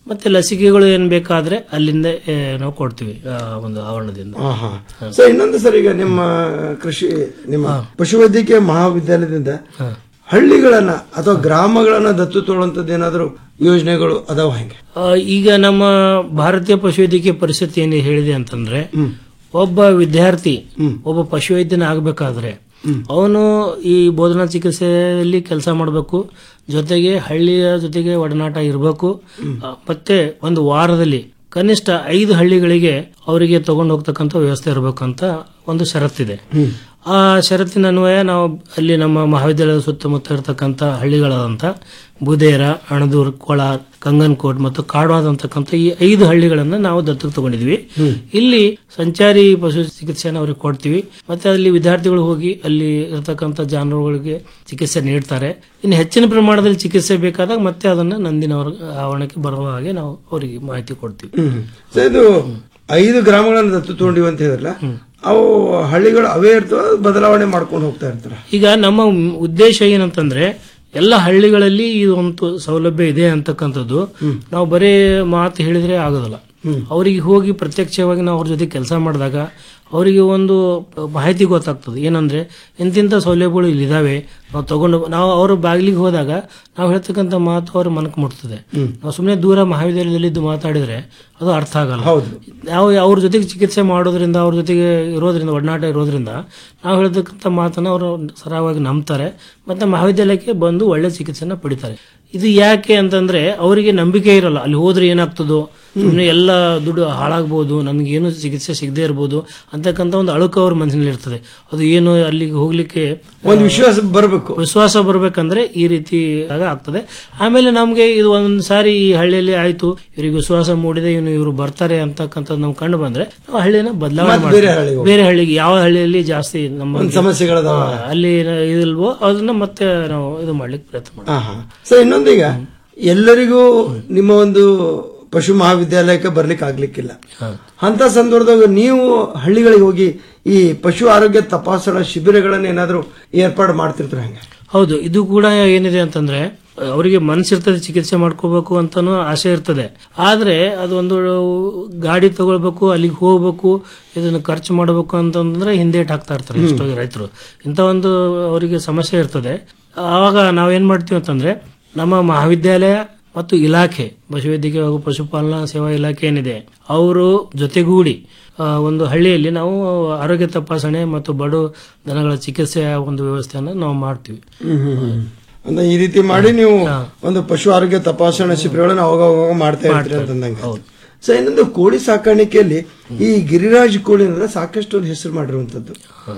ಮತ್ತೆ ಲಸಿಕೆಗಳು ಏನ್ ಬೇಕಾದ್ರೆ ಅಲ್ಲಿಂದ ಆ, ನಾವು ಕೊಡ್ತೀವಿ ಆ ಒಂದು ಆವರಣದಿಂದ ಆಹಾ. ಸೊ ಇನ್ನೊಂದು ಸರ್ ಈಗ ನಿಮ್ಮ ಕೃಷಿ ನಿಮ್ಮ ಪಶುವೈದ್ಯಕೀಯ ಮಹಾವಿದ್ಯಾಲಯದಿಂದ ಹಳ್ಳಿಗಳನ್ನ ಅಥವಾ ಗ್ರಾಮಗಳನ್ನ ದತ್ತು ತೊಗೊಳ್ಳೋಂಥದ್ದು ಏನಾದ್ರು ಯೋಜನೆಗಳು ಅದಾವ ಹೆಂಗೆ ಆ, ಈಗ ನಮ್ಮ ಭಾರತೀಯ ಪಶುವೈದ್ಯಕೀಯ ಪರಿಷತ್ ಏನು ಹೇಳಿದೆ ಅಂತಂದ್ರೆ ಒಬ್ಬ ವಿದ್ಯಾರ್ಥಿ ಒಬ್ಬ ಪಶುವೈದ್ಯನ ಆಗ್ಬೇಕಾದ್ರೆ ಅವನು ಈ ಬೋಧನಾ ಚಿಕಿತ್ಸೆಯಲ್ಲಿ ಕೆಲಸ ಮಾಡಬೇಕು ಜೊತೆಗೆ ಹಳ್ಳಿಯ ಜೊತೆಗೆ ಒಡನಾಟ ಇರಬೇಕು ಮತ್ತೆ ಒಂದು ವಾರದಲ್ಲಿ ಕನಿಷ್ಠ ಐದು ಹಳ್ಳಿಗಳಿಗೆ ಅವರಿಗೆ ತಗೊಂಡು ಹೋಗ್ತಕ್ಕಂಥ ವ್ಯವಸ್ಥೆ ಇರಬೇಕಂತ ಒಂದು ಷರತ್ತಿದೆ ಆ ಷರತ್ತಿನ ಅನ್ವಯ ನಾವು ಅಲ್ಲಿ ನಮ್ಮ ಮಹಾವಿದ್ಯಾಲಯದ ಸುತ್ತಮುತ್ತ ಇರತಕ್ಕಂಥ ಹಳ್ಳಿಗಳಾದಂಥ ಬುದೇರ ಅಣದೂರ್ ಕೊಳಾರ್ ಕಂಗನ್ಕೋಟ್ ಮತ್ತು ಕಾಡ್ವಾದ್ ಅಂತಕ್ಕಂಥ ಈ ಐದು ಹಳ್ಳಿಗಳನ್ನ ನಾವು ದತ್ತಕ್ಕೆ ತಗೊಂಡಿದ್ವಿ ಇಲ್ಲಿ ಸಂಚಾರಿ ಪಶು ಚಿಕಿತ್ಸೆಯನ್ನು ಅವ್ರಿಗೆ ಕೊಡ್ತೀವಿ ಮತ್ತೆ ಅಲ್ಲಿ ವಿದ್ಯಾರ್ಥಿಗಳು ಹೋಗಿ ಅಲ್ಲಿ ಇರತಕ್ಕಂಥ ಜಾನುವಾರುಗಳಿಗೆ ಚಿಕಿತ್ಸೆ ನೀಡ್ತಾರೆ ಇನ್ನು ಹೆಚ್ಚಿನ ಪ್ರಮಾಣದಲ್ಲಿ ಚಿಕಿತ್ಸೆ ಬೇಕಾದಾಗ ಮತ್ತೆ ಅದನ್ನ ನಂದಿನ ಅವ್ರ ಆವರಣಕ್ಕೆ ಬರುವ ಹಾಗೆ ನಾವು ಅವರಿಗೆ ಮಾಹಿತಿ ಕೊಡ್ತೀವಿ ಸೊ ಇದು ಐದು ಗ್ರಾಮಗಳನ್ನ ದತ್ತು ತಗೊಂಡಿವಿ ಅಂತ ಹೇಳಿದ್ರಲ್ಲ ಅವು ಹಳ್ಳಿಗಳು ಅವೇ ಇರ್ತವ ಬದಲಾವಣೆ ಮಾಡ್ಕೊಂಡು ಹೋಗ್ತಾ ಇರ್ತಾರ ಈಗ ನಮ್ಮ ಉದ್ದೇಶ ಏನಂತಂದ್ರೆ ಎಲ್ಲ ಹಳ್ಳಿಗಳಲ್ಲಿ ಈ ಒಂದು ಸೌಲಭ್ಯ ಇದೆ ಅಂತಕ್ಕಂಥದ್ದು ನಾವು ಬರೀ ಮಾತು ಹೇಳಿದ್ರೆ ಆಗೋದಿಲ್ಲ ಅವರಿಗೆ ಹೋಗಿ ಪ್ರತ್ಯಕ್ಷವಾಗಿ ನಾವು ಅವ್ರ ಜೊತೆ ಕೆಲಸ ಮಾಡಿದಾಗ ಅವರಿಗೆ ಒಂದು ಮಾಹಿತಿ ಗೊತ್ತಾಗ್ತದೆ ಏನಂದ್ರೆ ಇಂತಿಂಥ ಸೌಲಭ್ಯಗಳು ಇಲ್ಲಿದಾವೆ ನಾವು ತಗೊಂಡು ನಾವು ಅವ್ರ ಬಾಗಿಲಿಗೆ ಹೋದಾಗ ನಾವು ಹೇಳ್ತಕ್ಕಂಥ ಮಾತು ಅವ್ರ ಮನಕ್ಕೆ ಮುಟ್ತದೆ ನಾವು ಸುಮ್ಮನೆ ದೂರ ಮಹಾವಿದ್ಯಾಲಯದಲ್ಲಿ ಇದ್ದು ಮಾತಾಡಿದ್ರೆ ಅದು ಅರ್ಥ ಆಗಲ್ಲ ನಾವು ಅವ್ರ ಜೊತೆಗೆ ಚಿಕಿತ್ಸೆ ಮಾಡೋದ್ರಿಂದ ಅವ್ರ ಜೊತೆಗೆ ಇರೋದ್ರಿಂದ ಒಡನಾಟ ಇರೋದ್ರಿಂದ ನಾವು ಹೇಳ್ತಕ್ಕಂಥ ಮಾತನ್ನ ಅವರು ಸರಾಗವಾಗಿ ನಂಬ್ತಾರೆ ಮತ್ತೆ ಮಹಾವಿದ್ಯಾಲಯಕ್ಕೆ ಬಂದು ಒಳ್ಳೆ ಚಿಕಿತ್ಸೆನ ಪಡಿತಾರೆ ಇದು ಯಾಕೆ ಅಂತಂದ್ರೆ ಅವರಿಗೆ ನಂಬಿಕೆ ಇರಲ್ಲ ಅಲ್ಲಿ ಹೋದ್ರೆ ಏನಾಗ್ತದೋ ಸುಮ್ಮನೆ ಎಲ್ಲ ದುಡ್ಡು ಹಾಳಾಗ್ಬೋದು ನನಗೇನು ಚಿಕಿತ್ಸೆ ಸಿಗದೆ ಇರ್ಬೋದು ಅಂತಕ್ಕಂಥ ಒಂದು ಅಳುಕು ಅವ್ರ ಮನಸ್ಸಿನಲ್ಲಿ ಇರ್ತದೆ ಅದು ಏನು ಅಲ್ಲಿಗೆ ಹೋಗ್ಲಿಕ್ಕೆ ಒಂದು ವಿಶ್ವಾಸ ಬರಬೇಕು ವಿಶ್ವಾಸ ಬರ್ಬೇಕಂದ್ರೆ ಈ ರೀತಿ ಆಗ ಆಗ್ತದೆ ಆಮೇಲೆ ನಮ್ಗೆ ಇದು ಒಂದ್ ಸಾರಿ ಈ ಹಳ್ಳಿಯಲ್ಲಿ ಆಯ್ತು ಇವ್ರಿಗೆ ವಿಶ್ವಾಸ ಮೂಡಿದೆ ಇವನು ಇವರು ಬರ್ತಾರೆ ಅಂತಕ್ಕಂಥದ್ದು ನಮ್ಗೆ ಕಂಡು ಬಂದ್ರೆ ನಾವು ಹಳ್ಳಿನ ಬದಲಾವಣೆ ಮತ್ತೆ ಬೇರೆ ಮಾಡ್ತೀವಿ. ಹಳ್ಳಿಗೆ ಹೋಗ್ತೀವಿ. ಬೇರೆ ಹಳ್ಳಿಗೆ ಯಾವ ಹಳ್ಳಿಯಲ್ಲಿ ಜಾಸ್ತಿ ನಮ್ಮ ಒಂದ್ ಸಮಸ್ಯೆಗಳದಾವ. ಹಾ, ಅಲ್ಲಿ ಇದಿಲ್ವೋ ಅದನ್ನ ಮತ್ತೆ ನಾವು ಇದು ಮಾಡ್ಲಿಕ್ಕೆ ಪ್ರಯತ್ನ ಮಾಡ್ತೀವಿ ಆಹಾ. ಸೊ ಇನ್ನೊಂದೀಗ ಎಲ್ಲರಿಗೂ ನಿಮ್ಮ ಒಂದು ಪಶು ಮಹಾವಿದ್ಯಾಲಯಕ್ಕೆ ಬರ್ಲಿಕ್ಕೆ ಆಗ್ಲಿಕ್ಕಿಲ್ಲ ಅಂತ ಸಂದರ್ಭದಾಗ ನೀವು ಹಳ್ಳಿಗಳಿಗೆ ಹೋಗಿ ಈ ಪಶು ಆರೋಗ್ಯ ತಪಾಸಣಾ ಶಿಬಿರಗಳನ್ನ ಏನಾದ್ರು ಏರ್ಪಾಡು ಮಾಡ್ತಿರ್ತೀರ ಹಂಗೆ ಹೌದು ಇದು ಕೂಡ ಏನಿದೆ ಅಂತಂದ್ರೆ ಅವರಿಗೆ ಮನಸ್ಸಿರ್ತದೆ ಚಿಕಿತ್ಸೆ ಮಾಡ್ಕೋಬೇಕು ಅಂತಾನು ಆಸೆ ಇರ್ತದೆ ಆದ್ರೆ ಅದೊಂದು ಗಾಡಿ ತಗೊಳ್ಬೇಕು ಅಲ್ಲಿಗೆ ಹೋಗ್ಬೇಕು ಇದನ್ನ ಖರ್ಚು ಮಾಡಬೇಕು ಅಂತಂದ್ರೆ ಹಿಂದೇಟ್ ಹಾಕ್ತಾ ಇರ್ತಾರೆ ಹ್ಮ್. ಎಷ್ಟೋ ರೈತರು ಇಂಥ ಒಂದು ಅವರಿಗೆ ಸಮಸ್ಯೆ ಇರ್ತದೆ ಆವಾಗ ನಾವೇನ್ ಮಾಡ್ತೀವಿ ಅಂತಂದ್ರೆ ನಮ್ಮ ಮಹಾವಿದ್ಯಾಲಯ ಮತ್ತು ಇಲಾಖೆ ಪಶುವೈದ್ಯಕೀಯ ಹಾಗೂ ಪಶುಪಾಲನಾ ಸೇವಾ ಇಲಾಖೆ ಏನಿದೆ ಅವರು ಜೊತೆಗೂಡಿ ಆ, ಒಂದು ಹಳ್ಳಿಯಲ್ಲಿ ನಾವು ಆರೋಗ್ಯ ತಪಾಸಣೆ ಮತ್ತು ಬಡು ದನಗಳ ಚಿಕಿತ್ಸೆಯ ಒಂದು ವ್ಯವಸ್ಥೆಯನ್ನು ನಾವು ಮಾಡ್ತೀವಿ ಹ್ಮ್, ಹ್ಮ್, ಹ್ಮ್. ಅಂದ್ರೆ ಈ ರೀತಿ ಮಾಡಿ ನೀವು ಒಂದು ಪಶು ಆರೋಗ್ಯ ತಪಾಸಣಾ ಶಿಬಿರಗಳನ್ನ ಅವಾಗ ಅವಾಗ ಮಾಡ್ತಾ ಇರ್ತೀರಿ ಅಂತಂದಂಗೆ ಸೊ ಇನ್ನೊಂದು ಕೋಳಿ ಸಾಕಾಣಿಕೆಯಲ್ಲಿ ಈ ಗಿರಿರಾಜ್ ಕೋಳಿ ಅಂದ್ರೆ ಸಾಕಷ್ಟು ಒಂದು ಹೆಸರು ಮಾಡಿರುವಂತದ್ದು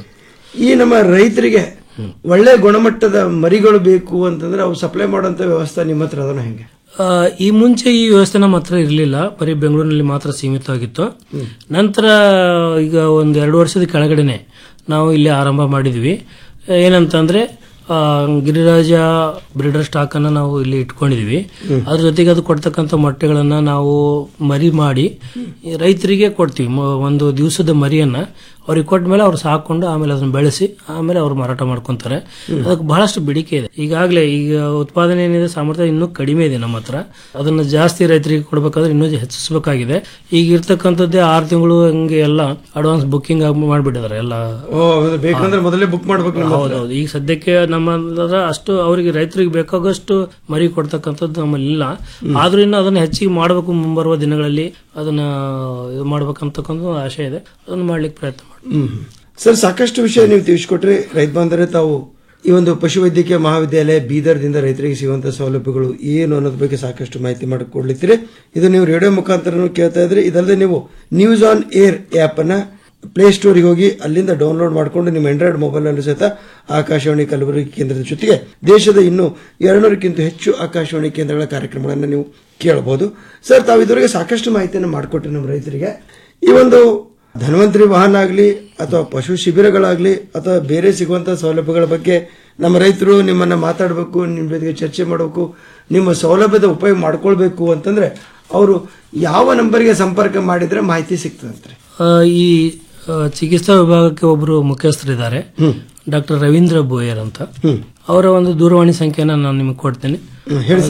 ಈ ನಮ್ಮ ರೈತರಿಗೆ ಒಳ್ಳೆ ಗುಣಮಟ್ಟದ ಮರಿಗಳು ಬೇಕು ಅಂತಂದ್ರೆ ಅವು ಸಪ್ಲೈ ಮಾಡುವಂತ ವ್ಯವಸ್ಥೆ ನಿಮ್ಮ ಹತ್ರ ಅದನ್ನ ಹೆಂಗೆ ಆ, ಈ ಮುಂಚೆ ಈ ವ್ಯವಸ್ಥೆ ನಮ್ಮ ಹತ್ರ ಇರಲಿಲ್ಲ ಬರೀ ಬೆಂಗಳೂರಿನಲ್ಲಿ ಮಾತ್ರ ಸೀಮಿತವಾಗಿತ್ತು ನಂತರ ಈಗ ಒಂದು ಎರಡು ವರ್ಷದ ಕೆಳಗಡೆನೆ ನಾವು ಇಲ್ಲಿ ಆರಂಭ ಮಾಡಿದ್ವಿ ಏನಂತಂದ್ರೆ ಆ, ಗಿರಿರಾಜ ಬ್ರೀಡರ್ ಸ್ಟಾಕ್ ಅನ್ನ ನಾವು ಇಲ್ಲಿ ಇಟ್ಕೊಂಡಿದ್ವಿ ಅದ್ರ ಜೊತೆಗೆ ಅದು ಕೊಡ್ತಕ್ಕಂಥ ಮೊಟ್ಟೆಗಳನ್ನ ನಾವು ಮರಿ ಮಾಡಿ ಈ ರೈತರಿಗೆ ಕೊಡ್ತೀವಿ ಮ- ಒಂದು ದಿವಸದ ಮರಿಯನ್ನ ಅವ್ರಿಗೆ ಕೊಟ್ಟ ಮೇಲೆ ಅವ್ರು ಸಾಕೊಂಡು ಆಮೇಲೆ ಅದನ್ನ ಬೆಳೆಸಿ ಆಮೇಲೆ ಅವ್ರು ಮಾರಾಟ ಮಾಡ್ಕೊಂತಾರೆ ಅದಕ್ಕೆ ಬಹಳಷ್ಟು ಬೇಡಿಕೆ ಇದೆ ಈಗಾಗಲೇ ಈಗ ಉತ್ಪಾದನೆ ಏನಿದೆ ಸಾಮರ್ಥ್ಯ ಇನ್ನೂ ಕಡಿಮೆ ಇದೆ ನಮ್ಮ ಹತ್ರ ಅದನ್ನ ಜಾಸ್ತಿ ರೈತರಿಗೆ ಕೊಡಬೇಕಾದ್ರೆ ಇನ್ನೂ ಹೆಚ್ಚಿಸಬೇಕಾಗಿದೆ ಈಗ ಇರ್ತಕ್ಕಂಥದ್ದೇ ಆರು ತಿಂಗಳು ಹಂಗೆ ಎಲ್ಲ ಅಡ್ವಾನ್ಸ್ ಬುಕ್ಕಿಂಗ್ ಮಾಡ್ಬಿಟ್ಟಿದ್ದಾರೆ ಎಲ್ಲ ಓ ಅದು ಬೇಕಂದ್ರೆ ಮೊದಲೇ ಬುಕ್ ಮಾಡ್ಬೇಕು ನಿಮ್ಮ ಹತ್ರ. ಹೌದೌದು ಈಗ ಸದ್ಯಕ್ಕೆ ನಮ್ಮ ಹತ್ರ ಅಷ್ಟು ಅವರಿಗೆ ರೈತರಿಗೆ ಬೇಕಾಗಷ್ಟು ಮರಿ ಕೊಡ್ತಕ್ಕಂಥದ್ದು ನಮ್ಮಲ್ಲಿ ಇಲ್ಲ ಆದ್ರೂ ಇನ್ನು ಅದನ್ನ ಹೆಚ್ಚಿಗೆ ಮಾಡಬೇಕು ಮುಂಬರುವ ದಿನಗಳಲ್ಲಿ ಅದನ್ನ ಇದು ಮಾಡ್ಬೇಕಂತಕ್ಕಂಥ ಆಶೆ ಇದೆ ಅದನ್ನ ಮಾಡ್ಲಿಕ್ಕೆ ಪ್ರಯತ್ನ ಮಾಡಿ ಹ್ಮ್ ಸರ್ ಸಾಕಷ್ಟು ವಿಷಯ ನೀವು ತಿಳಿಸ್ಕೊಟ್ರಿ ರೈತ ಬಂದರೆ ತಾವು ಈ ಒಂದು ಪಶುವೈದ್ಯಕೀಯ ಮಹಾವಿದ್ಯಾಲಯ ಬೀದರ್ದಿಂದ ರೈತರಿಗೆ ಸಿಗುವಂತಹ ಸೌಲಭ್ಯಗಳು ಏನು ಅನ್ನೋದ್ರ ಬಗ್ಗೆ ಸಾಕಷ್ಟು ಮಾಹಿತಿ ಮಾಡಿಕೊಡ್ಲಿತ್ತೀರಿ ಇದು ನೀವು ರೇಡಿಯೋ ಮುಖಾಂತರ ಕೇಳ್ತಾ ಇದ್ರಿ ಇದಲ್ಲದೆ ನೀವು ನ್ಯೂಸ್ ಆನ್ ಏರ್ ಆಪ್ ಅನ್ನ ಪ್ಲೇ ಸ್ಟೋರಿಗೆ ಹೋಗಿ ಅಲ್ಲಿಂದ ಡೌನ್ಲೋಡ್ ಮಾಡಿಕೊಂಡು ನಿಮ್ಮ ಆಂಡ್ರಾಯ್ಡ್ ಮೊಬೈಲ್ ಅಲ್ಲೂ ಸಹಿತ ಆಕಾಶವಾಣಿ ಕಲಬುರಗಿ ಕೇಂದ್ರದ ಜೊತೆಗೆ ದೇಶದ ಇನ್ನೂ ಎರಡ್ನೂರಕ್ಕಿಂತ ಹೆಚ್ಚು ಆಕಾಶವಾಣಿ ಕೇಂದ್ರಗಳ ಕಾರ್ಯಕ್ರಮಗಳನ್ನು ನೀವು ಕೇಳಬಹುದು ಸರ್ ತಾವು ಇದುವರೆಗೆ ಸಾಕಷ್ಟು ಮಾಹಿತಿಯನ್ನು ಮಾಡಿಕೊಟ್ರಿ ನಮ್ಮ ರೈತರಿಗೆ ಈ ಒಂದು ಧನ್ವಂತರಿ ವಾಹನ ಆಗಲಿ ಅಥವಾ ಪಶು ಶಿಬಿರಗಳಾಗಲಿ ಅಥವಾ ಬೇರೆ ಸಿಗುವಂತಹ ಸೌಲಭ್ಯಗಳ ಬಗ್ಗೆ ನಮ್ಮ ರೈತರು ನಿಮ್ಮನ್ನ ಮಾತಾಡಬೇಕು ನಿಮ್ಮ ಜೊತೆಗೆ ಚರ್ಚೆ ಮಾಡಬೇಕು ನಿಮ್ಮ ಸೌಲಭ್ಯದ ಉಪಯೋಗ ಮಾಡ್ಕೊಳ್ಬೇಕು ಅಂತಂದ್ರೆ ಅವರು ಯಾವ ನಂಬರ್ಗೆ ಸಂಪರ್ಕ ಮಾಡಿದ್ರೆ ಮಾಹಿತಿ ಸಿಗ್ತದಂತ್ರಿ ಆ, ಈ ಆ, ಚಿಕಿತ್ಸಾ ವಿಭಾಗಕ್ಕೆ ಒಬ್ಬರು ಮುಖ್ಯಸ್ಥರಿದ್ದಾರೆ ಡಾಕ್ಟರ್ ರವೀಂದ್ರ ಬೋಯರ್ ಅಂತ ಅವರ ಒಂದು ದೂರವಾಣಿ ಸಂಖ್ಯೆನ ನಾನು ನಿಮಗೆ ಕೊಡ್ತೇನೆ ಹೇಳಿ ಸರ್.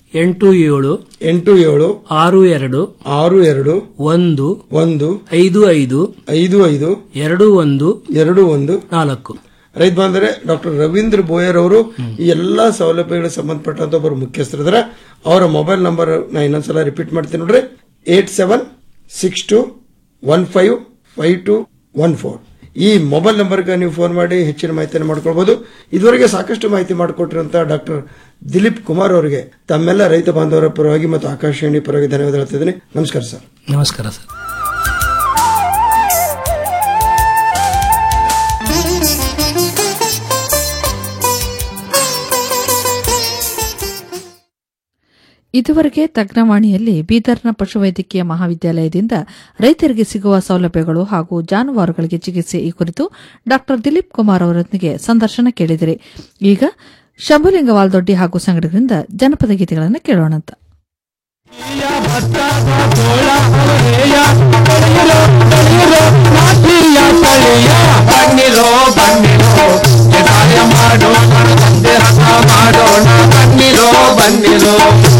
ಎಂಟು ಏಳು ಎಂಟು ಏಳು ಆರು ಎರಡು ಆರು ಎರಡು ಒಂದು ಒಂದು ಐದು ಐದು ಐದು ಐದು ಎರಡು ಒಂದು ಎರಡು ಒಂದು ನಾಲ್ಕು ರೈತ ಬಾಂಧವರೇ ಡಾಕ್ಟರ್ ರವೀಂದ್ರ ಬೋಯರ್ ಅವರು ಈ ಎಲ್ಲಾ ಸೌಲಭ್ಯಗಳಿಗೆ ಸಂಬಂಧಪಟ್ಟಂತ ಒಬ್ಬರು ಮುಖ್ಯಸ್ಥರಿದ್ದಾರೆ ಅವರ ಮೊಬೈಲ್ ನಂಬರ್ ನಾ ಇನ್ನೊಂದ್ಸಲ ರಿಪೀಟ್ ಮಾಡ್ತೀನಿ ನೋಡ್ರಿ eight seven six two one five five two one four ಈ ಮೊಬೈಲ್ ನಂಬರ್ಗೆ ನೀವು ಫೋನ್ ಮಾಡಿ ಹೆಚ್ಚಿನ ಮಾಹಿತಿಯನ್ನು ಮಾಡ್ಕೊಳ್ಬಹುದು ಇದುವರೆಗೆ ಸಾಕಷ್ಟು ಮಾಹಿತಿ ಮಾಡಿಕೊಟ್ಟಿರುವಂತ ಡಾಕ್ಟರ್ ದಿಲೀಪ್ ಕುಮಾರ್ ಅವರಿಗೆ ತಮ್ಮೆಲ್ಲ ರೈತ ಬಾಂಧವರ ಪರವಾಗಿ ಮತ್ತು ಆಕಾಶವಾಣಿ ಪರವಾಗಿ ಧನ್ಯವಾದ ಹೇಳ್ತಿದ್ದೀನಿ ನಮಸ್ಕಾರ ಸರ್ ನಮಸ್ಕಾರ ಸರ್ ಇದುವರೆಗೆ ತಜ್ಞವಾಣಿಯಲ್ಲಿ ಬೀದರ್ನ ಪಶುವೈದ್ಯಕೀಯ ಮಹಾವಿದ್ಯಾಲಯದಿಂದ ರೈತರಿಗೆ ಸಿಗುವ ಸೌಲಭ್ಯಗಳು ಹಾಗೂ ಜಾನುವಾರುಗಳಿಗೆ ಚಿಕಿತ್ಸೆ ಈ ಕುರಿತು ಡಾ ದಿಲೀಪ್ ಕುಮಾರ್ ಅವರೊಂದಿಗೆ ಸಂದರ್ಶನ ಕೇಳಿದಿರಿ ಈಗ ಶಂಭುಲಿಂಗ ವಾಲ್ದೊಡ್ಡಿ ಹಾಗೂ ಸಂಗಡಗಳಿಂದ ಜನಪದ ಗೀತೆಗಳನ್ನು ಕೇಳೋಣಂತ ಬನ್ನಿರೋ ಬನ್ನಿರೋ ಜಗಾಯ ಮಾಡೋಣ ತಂದೆ ಹಠ ಮಾಡೋಣ ಬನ್ನಿರೋ ಬನ್ನಿರೋ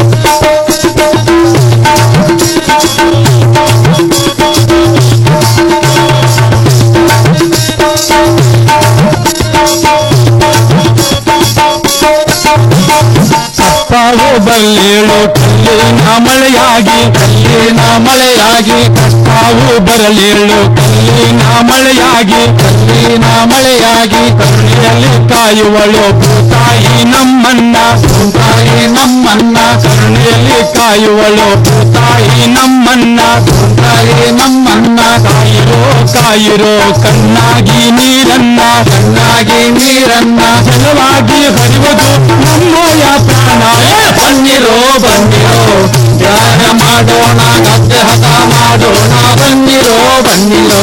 ಸಪ್ಪಾವು ಬಲ್ಲೇಳು ಕಲ್ಲಿನ ಮಳೆಯಾಗಿ ಕಲ್ಲಿನ ಮಳೆಯಾಗಿ ಕಪ್ಪಾವು ಬರಲೇಳು ಕಲ್ಲಿನ ಮಳೆಯಾಗಿ ಕಲ್ಲಿನ ಮಳೆಯಾಗಿ ಕರುಣೆಯಲ್ಲಿ ಕಾಯುವಳು ಭೂತಾಯಿ ನಮ್ಮನ್ನ ಭೂತಾಯಿ ನಮ್ಮನ್ನ ಕರುಣೆಯಲ್ಲಿ ಕಾಯುವಳು ಭೂತಾಯಿ ನಮ್ಮನ್ನ ಭೂತಾಯಿ ನಮ್ಮನ್ನ ಕಾಯಿರೋ ಕಾಯಿರೋ ಕಣ್ಣಾಗಿ ನೀರನ್ನ ಕಣ್ಣಾಗಿ ನೀರನ್ನ ಜಲವಾಗಿ ಹರಿವುದು ನಮ್ಮಯ ಪ್ರಾಣ ಏ ಬನ್ನಿರೋ ಬನ್ನಿರೋ ಧ್ಯಾನ ಮಾಡೋಣ ಗದ್ದೆ ಹತ ಮಾಡೋಣ ಬನ್ನಿರೋ ಬನ್ನಿರೋ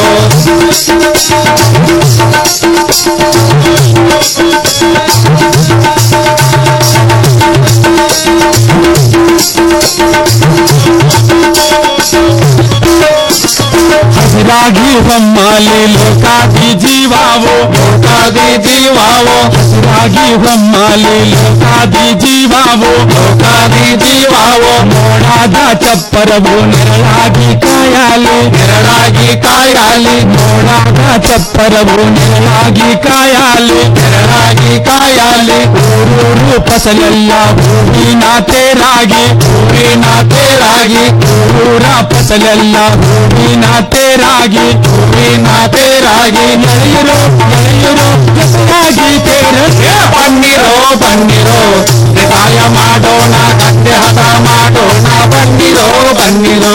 ಹಸಿರಾಗಿ ಹೊಮ್ಮಾಲಿ ಲೋಕಾದಿ ಜೀವಾವೋ ಲೋಕಾದಿ ಜೀವಾವೋ ಹಸಿರಾಗಿ ಹೊಮ್ಮಾಲಿ ಲೋಕಾದಿ ಜೀವಾವೋ ಲೋಕಾದಿ ಜೀವಾವೋ ಮೋಡಾದ ಚಪ್ಪರವು ನೆರಳಾಗಿ ಕಾಯಾಲಿ ನೆರಳಾಗಿ ಕಾಯಾಲಿ ಮೋಡಾದ ಚಪ್ಪರವು ನೆರಳಾಗಿ ಕಾಯಾಲಿ ನೆರಳಾಗಿ ಕಾಯಾಲಿ ಊರೂರು ಫಸಲೆಲ್ಲ ಹೂವಿನ ತೇರಾಗಿ ಹೂವಿನ ತೇರಾಗಿ ಊರೂರ ಫಸಲೆಲ್ಲ ಹೂವಿನ ತೇರಾಗಿ ಹೂವಿನ ತೇರಾಗಿ ನಡೆಯಿರೋ ನಡೆಯಿರೋ ಜೊತೆಯಾಗಿ ತೇರಕ್ಕೆ ಬನ್ನಿರೋ ಬನ್ನಿರೋ ಸಹಾಯ ಮಾಡೋಣ ಗದ್ದೆ ಹದ ಮಾಡೋಣ ಬನ್ನಿರೋ ಬನ್ನಿರೋ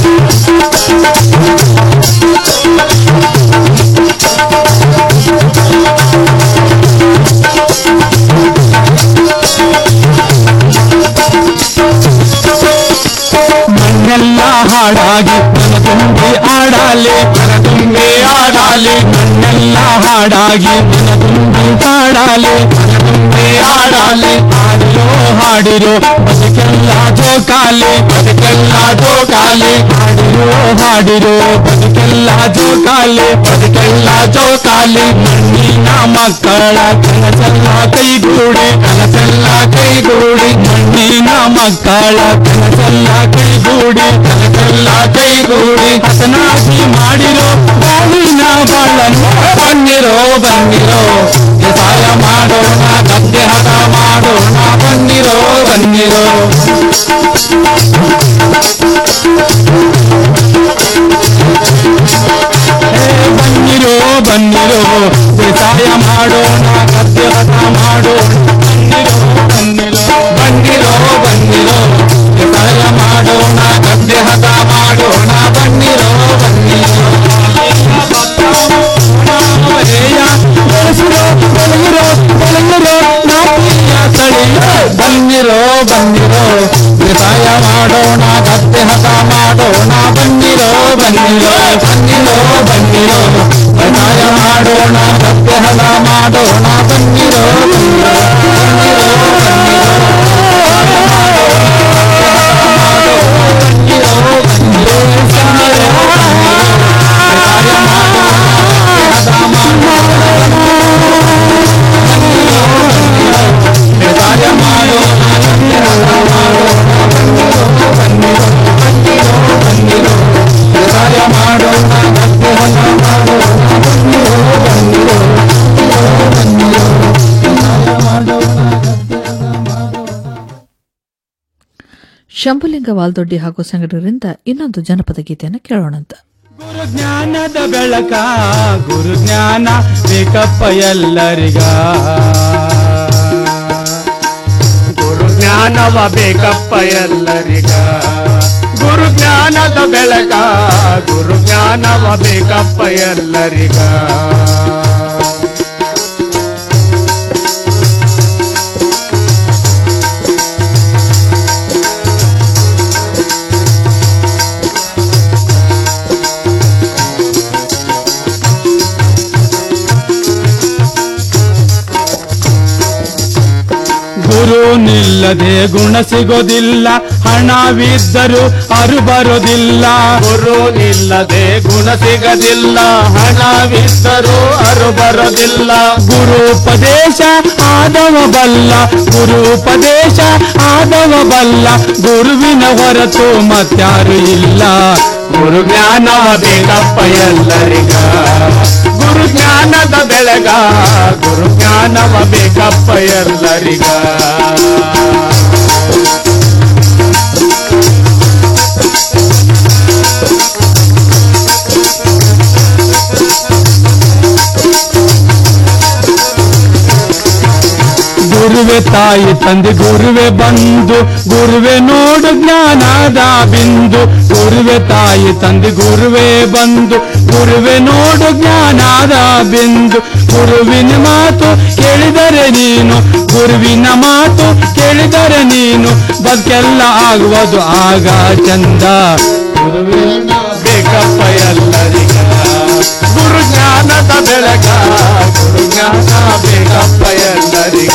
ಮಣ್ಣೆಲ್ಲ ಹಾಡಾಗಿ ಮನದುಂಬಿ ಆಡಾಲೆ ಮನದುಂಬಿ ಆಡಾಲೆ ಮಣ್ಣೆಲ್ಲ ಹಾಡಾಗಿ ಮನದುಂಬಿ ಹಾಡಾಲೆ ಮನದುಂಬಿ ಆಡಾಲೆ ಹಾಡಿರೋ ಹಾಡಿರೋ ಬದುಕೆಲ್ಲ ಜೋಕಾಲೆ ಬದುಕೆಲ್ಲ ಜೋಕಾಲೆ ಹಾಡಿರೋ ಹಾಡಿರೋ ಬದುಕೆಲ್ಲ ಜೋಕಾಲೆ ಬದುಕೆಲ್ಲ ಜೋಕಾಲೆ ಮಣ್ಣಿನ ಮಕ್ಕಳ ಕನಸೆಲ್ಲ ಕೈಗೂಡಿ ಕನಸೆಲ್ಲ ಕೈಗೂಡಿ ಮಣ್ಣಿನ ಮಕ್ಕಳ ಕನಸೆಲ್ಲ ಕೈಗೂಡಿ ಕನಸೆಲ್ಲ ಕೈಗೂಡಿ ಹಸನಾಗಿ ಮಾಡಿರೋ ಬಾಳಿನ ಬಾಳನ್ನು ಬನ್ನಿರೋ ಬನ್ನಿರೋ ಸಹಾಯ ಮಾಡೋಣ ಗದ್ದೆ ಹದ ಮಾಡೋಣ ಬನ್ನಿರೋ ಬನ್ನಿರೋ ಹೇ ಬನ್ನಿರೋ ಬನ್ನಿರೋ ಸಹಾಯ ಮಾಡೋಣ ಗದ್ದೆ ಹದ ಮಾಡೋಣ ಬನ್ನಿರೋ ಬನ್ನಿರೋ ಬನ್ನಿರೋ ಸಹಾಯ ಮಾಡೋಣ ಗದ್ದೆ ಹದ ಮಾಡೋಣ ಬನ್ನಿರೋ ಬನ್ನಿರೋ ಹೇಯ ಬೆಳೆಸಿರೋ ಬೆಳೆಯಿರೋ ಬೆಳೆಯಿರೋ ನಾಟಿಯ ತಳಿಯೋ ಬನ್ನಿರೋ ಬನ್ನಿರೋ ಸಹಾಯ ಮಾಡೋಣ ಗದ್ದೆ ಹದ ಮಾಡೋಣ ಬನ್ನಿರೋ ಬನ್ನಿರೋ ಬನ್ನಿರೋ ಬನ್ನಿರೋ ಸಹಾಯ ಮಾಡೋಣ ಗದ್ದೆ ಹದ ಮಾಡೋಣ ಬನ್ನಿರೋ ಬನ್ನಿರೋ ಮಾಡೋಣ ಶಂಭುಲಿಂಗ ವಾಲ್ದೊಡ್ಡಿ ಹಾಗೂ ಸಂಘಟಕರಿಂದ ಇನ್ನೊಂದು ಜನಪದ ಗೀತೆಯನ್ನು ಕೇಳೋಣಂತ ಜ್ಞಾನದ ಬೆಳಕ ಗುರು ಜ್ಞಾನ ಬೇಕಪ್ಪ ಎಲ್ಲರಿಗ ಗುರು ಜ್ಞಾನವ ಬೇಕಪ್ಪ ಎಲ್ಲರಿಗ ಗುರು ಜ್ಞಾನದ ಬೆಳಕ ಗುರು ಜ್ಞಾನವ ಬೇಕಪ್ಪ ಎಲ್ಲರಿಗ ಗುರು ನಿಲ್ಲದೆ ಗುಣ ಸಿಗೋದಿಲ್ಲ ಹಣವಿದ್ದರೂ ಅರು ಬರೋದಿಲ್ಲ ಗುರು ನಿಲ್ಲದೆ ಗುಣ ಸಿಗದಿಲ್ಲ ಹಣವಿದ್ದರೂ ಅರು ಬರೋದಿಲ್ಲ ಗುರುಪದೇಶ ಆದವ ಬಲ್ಲ ಗುರುಪದೇಶ ಆದವ ಬಲ್ಲ ಗುರುವಿನ ಹೊರತು ಮತ್ಯಾರು ಇಲ್ಲ ಗುರು ಜ್ಞಾನವ ಬೇಕಪ್ಪ ಎಲ್ಲರಿಗ ಗುರು ಜ್ಞಾನದ ಬೆಳಗ ಗುರು ಜ್ಞಾನವ ಬೇಕಪ್ಪ ಎಲ್ಲರಿಗ ಗುರುವೆ ತಾಯಿ ತಂದೆ ಗುರುವೆ ಬಂದು ಗುರುವೆ ನೋಡು ಜ್ಞಾನದ ಬಿಂದು ಗುರುವೆ ತಾಯಿ ತಂದೆ ಗುರುವೆ ಬಂದು ಗುರುವೆ ನೋಡು ಜ್ಞಾನದ ಬಿಂದು ಗುರುವಿನ ಮಾತು ಕೇಳಿದರೆ ನೀನು ಗುರುವಿನ ಮಾತು ಕೇಳಿದರೆ ನೀನು ಬದುಕೆಲ್ಲ ಆಗುವುದು ಆಗ ಚಂದ ಗುರುವಿನ ಬೇಕಪ್ಪ ಎಲ್ಲರಿಗ ಗುರು ಜ್ಞಾನದ ಬೆಳಗ ಗುರು ಜ್ಞಾನ ಬೇಕಪ್ಪ ಎಲ್ಲರಿಗ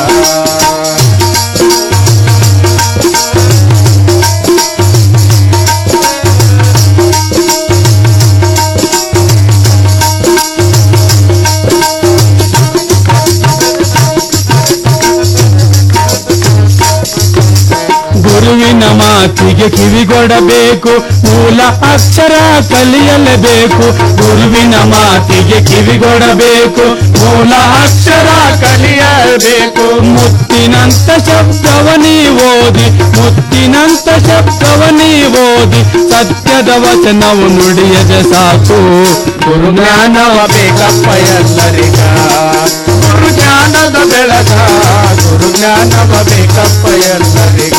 ಗುರುವಿನ ಮಾತಿಗೆ ಕಿವಿಗೊಡಬೇಕು ಮೂಲ ಅಕ್ಷರ ಕಲಿಯಲೇಬೇಕು ಗುರುವಿನ ಮಾತಿಗೆ ಕಿವಿಗೊಡಬೇಕು ಮೂಲ ಅಕ್ಷರ ಕಲಿಯಬೇಕು ಮುತ್ತಿನಂತ ಶಬ್ದವನಿ ಓದಿ ಮುತ್ತಿನಂತ ಶಬ್ದವನಿ ಓದಿ ಸತ್ಯದ ವಚನವು ನುಡಿಯದೆ ಸಾಕು ಗುರು ಜ್ಞಾನವ ಬೇಕಪ್ಪ ಎಲ್ಲರಿಗ ಗುರು ಜ್ಞಾನದ ಬೆಳಗ ಗುರು ಜ್ಞಾನವ ಬೇಕಪ್ಪ ಎಲ್ಲರಿಗ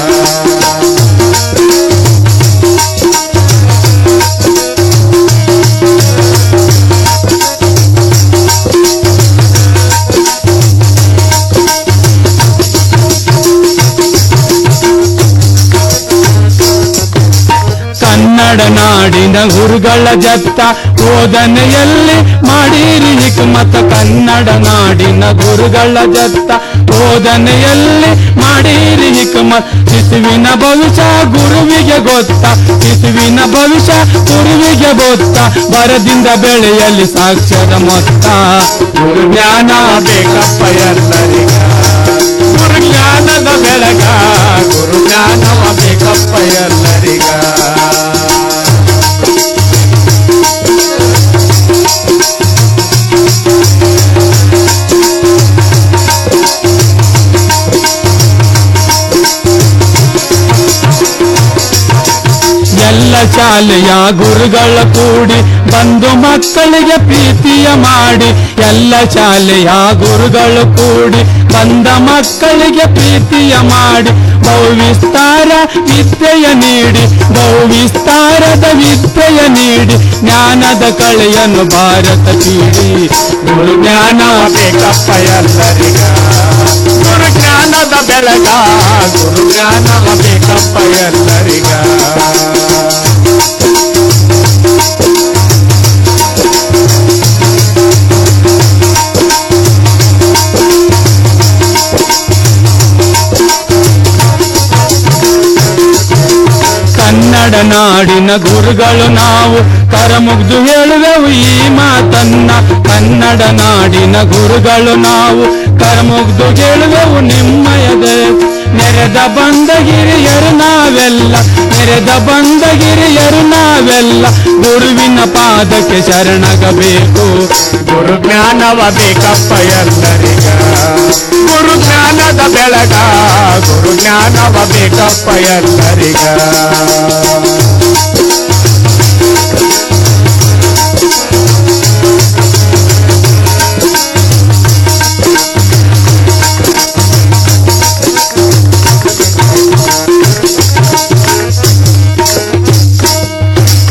ಕನ್ನಡ ನಾಡಿನ ಗುರುಗಳ ಜತ್ತ ಬೋಧನೆಯಲ್ಲಿ ಮಾಡಿರಿ ಹಿಕ್ಮತ ಕನ್ನಡ ನಾಡಿನ ಗುರುಗಳ ಜತ್ತ ಬೋಧನೆಯಲ್ಲಿ ಮಾಡಿರಿ ಹಿಕ್ಮತ್ ಶಿಶುವಿನ ಭವಿಷ್ಯ ಗುರುವಿಗೆ ಗೊತ್ತ ಶಿಶುವಿನ ಭವಿಷ್ಯ ಗುರುವಿಗೆ ಗೊತ್ತ ಬರದಿಂದ ಬೆಳೆಯಲಿ ಸಾಕ್ಷ್ಯದ ಮೊತ್ತ ಗುರು ಜ್ಞಾನ ಬೇಕಪ್ಪ ಎಲ್ಲರಿಗ ಗುರು ಜ್ಞಾನದ ಬೆಳಗ ಗುರು ಜ್ಞಾನವ ಬೇಕಪ್ಪ ಎಲ್ಲರಿಗ ಎಲ್ಲ ಶಾಲೆಯ ಗುರುಗಳ ಕೂಡಿ ಬಂದು ಮಕ್ಕಳಿಗೆ ಪ್ರೀತಿಯ ಮಾಡಿ ಎಲ್ಲ ಶಾಲೆಯ ಗುರುಗಳು ಕೂಡಿ ಬಂದ ಮಕ್ಕಳಿಗೆ ಪ್ರೀತಿಯ ಮಾಡಿ ಬಹು ವಿಸ್ತಾರ ವಿದ್ಯೆಯ ನೀಡಿ ಬಹು ವಿಸ್ತಾರದ ವಿದ್ಯೆಯ ನೀಡಿ ಜ್ಞಾನದ ಕಳೆಯನ್ನು ಭಾರತ ಕೀಡಿ ಗುರು ಜ್ಞಾನ ಬೇಕಪ್ಪ ಎಲ್ಲರಿಗ ಗುರು ಜ್ಞಾನದ ಬೆಳಗ ಗುರು ಜ್ಞಾನವ ಬೇಕಪ್ಪ ಎಲ್ಲರಿಗ ಕನ್ನಡ ನಾಡಿನ ಗುರುಗಳು ನಾವು ಕರಮುಗ್ದು ಹೇಳುವೆವು ಈ ಮಾತನ್ನ ಕನ್ನಡ ನಾಡಿನ ಗುರುಗಳು ನಾವು ಕರಮುಗ್ದು ಹೇಳುವೆವು ನಿಮ್ಮಯದ ನೆರೆದ ಬಂದ ಹಿರಿಯರು ನಾವೆಲ್ಲ ನೆರೆದ ಬಂದ ಹಿರಿಯರು ನಾವೆಲ್ಲ ಗುರುವಿನ ಪಾದಕ್ಕೆ ಶರಣಗಬೇಕು ಗುರು ಜ್ಞಾನವ ಬೇಕಪ್ಪ ಎಲ್ಲರಿಗ ಗುರು ಜ್ಞಾನದ ಬೆಳಗ ಗುರು ಜ್ಞಾನವ ಬೇಕಪ್ಪ ಎಲ್ಲರಿಗ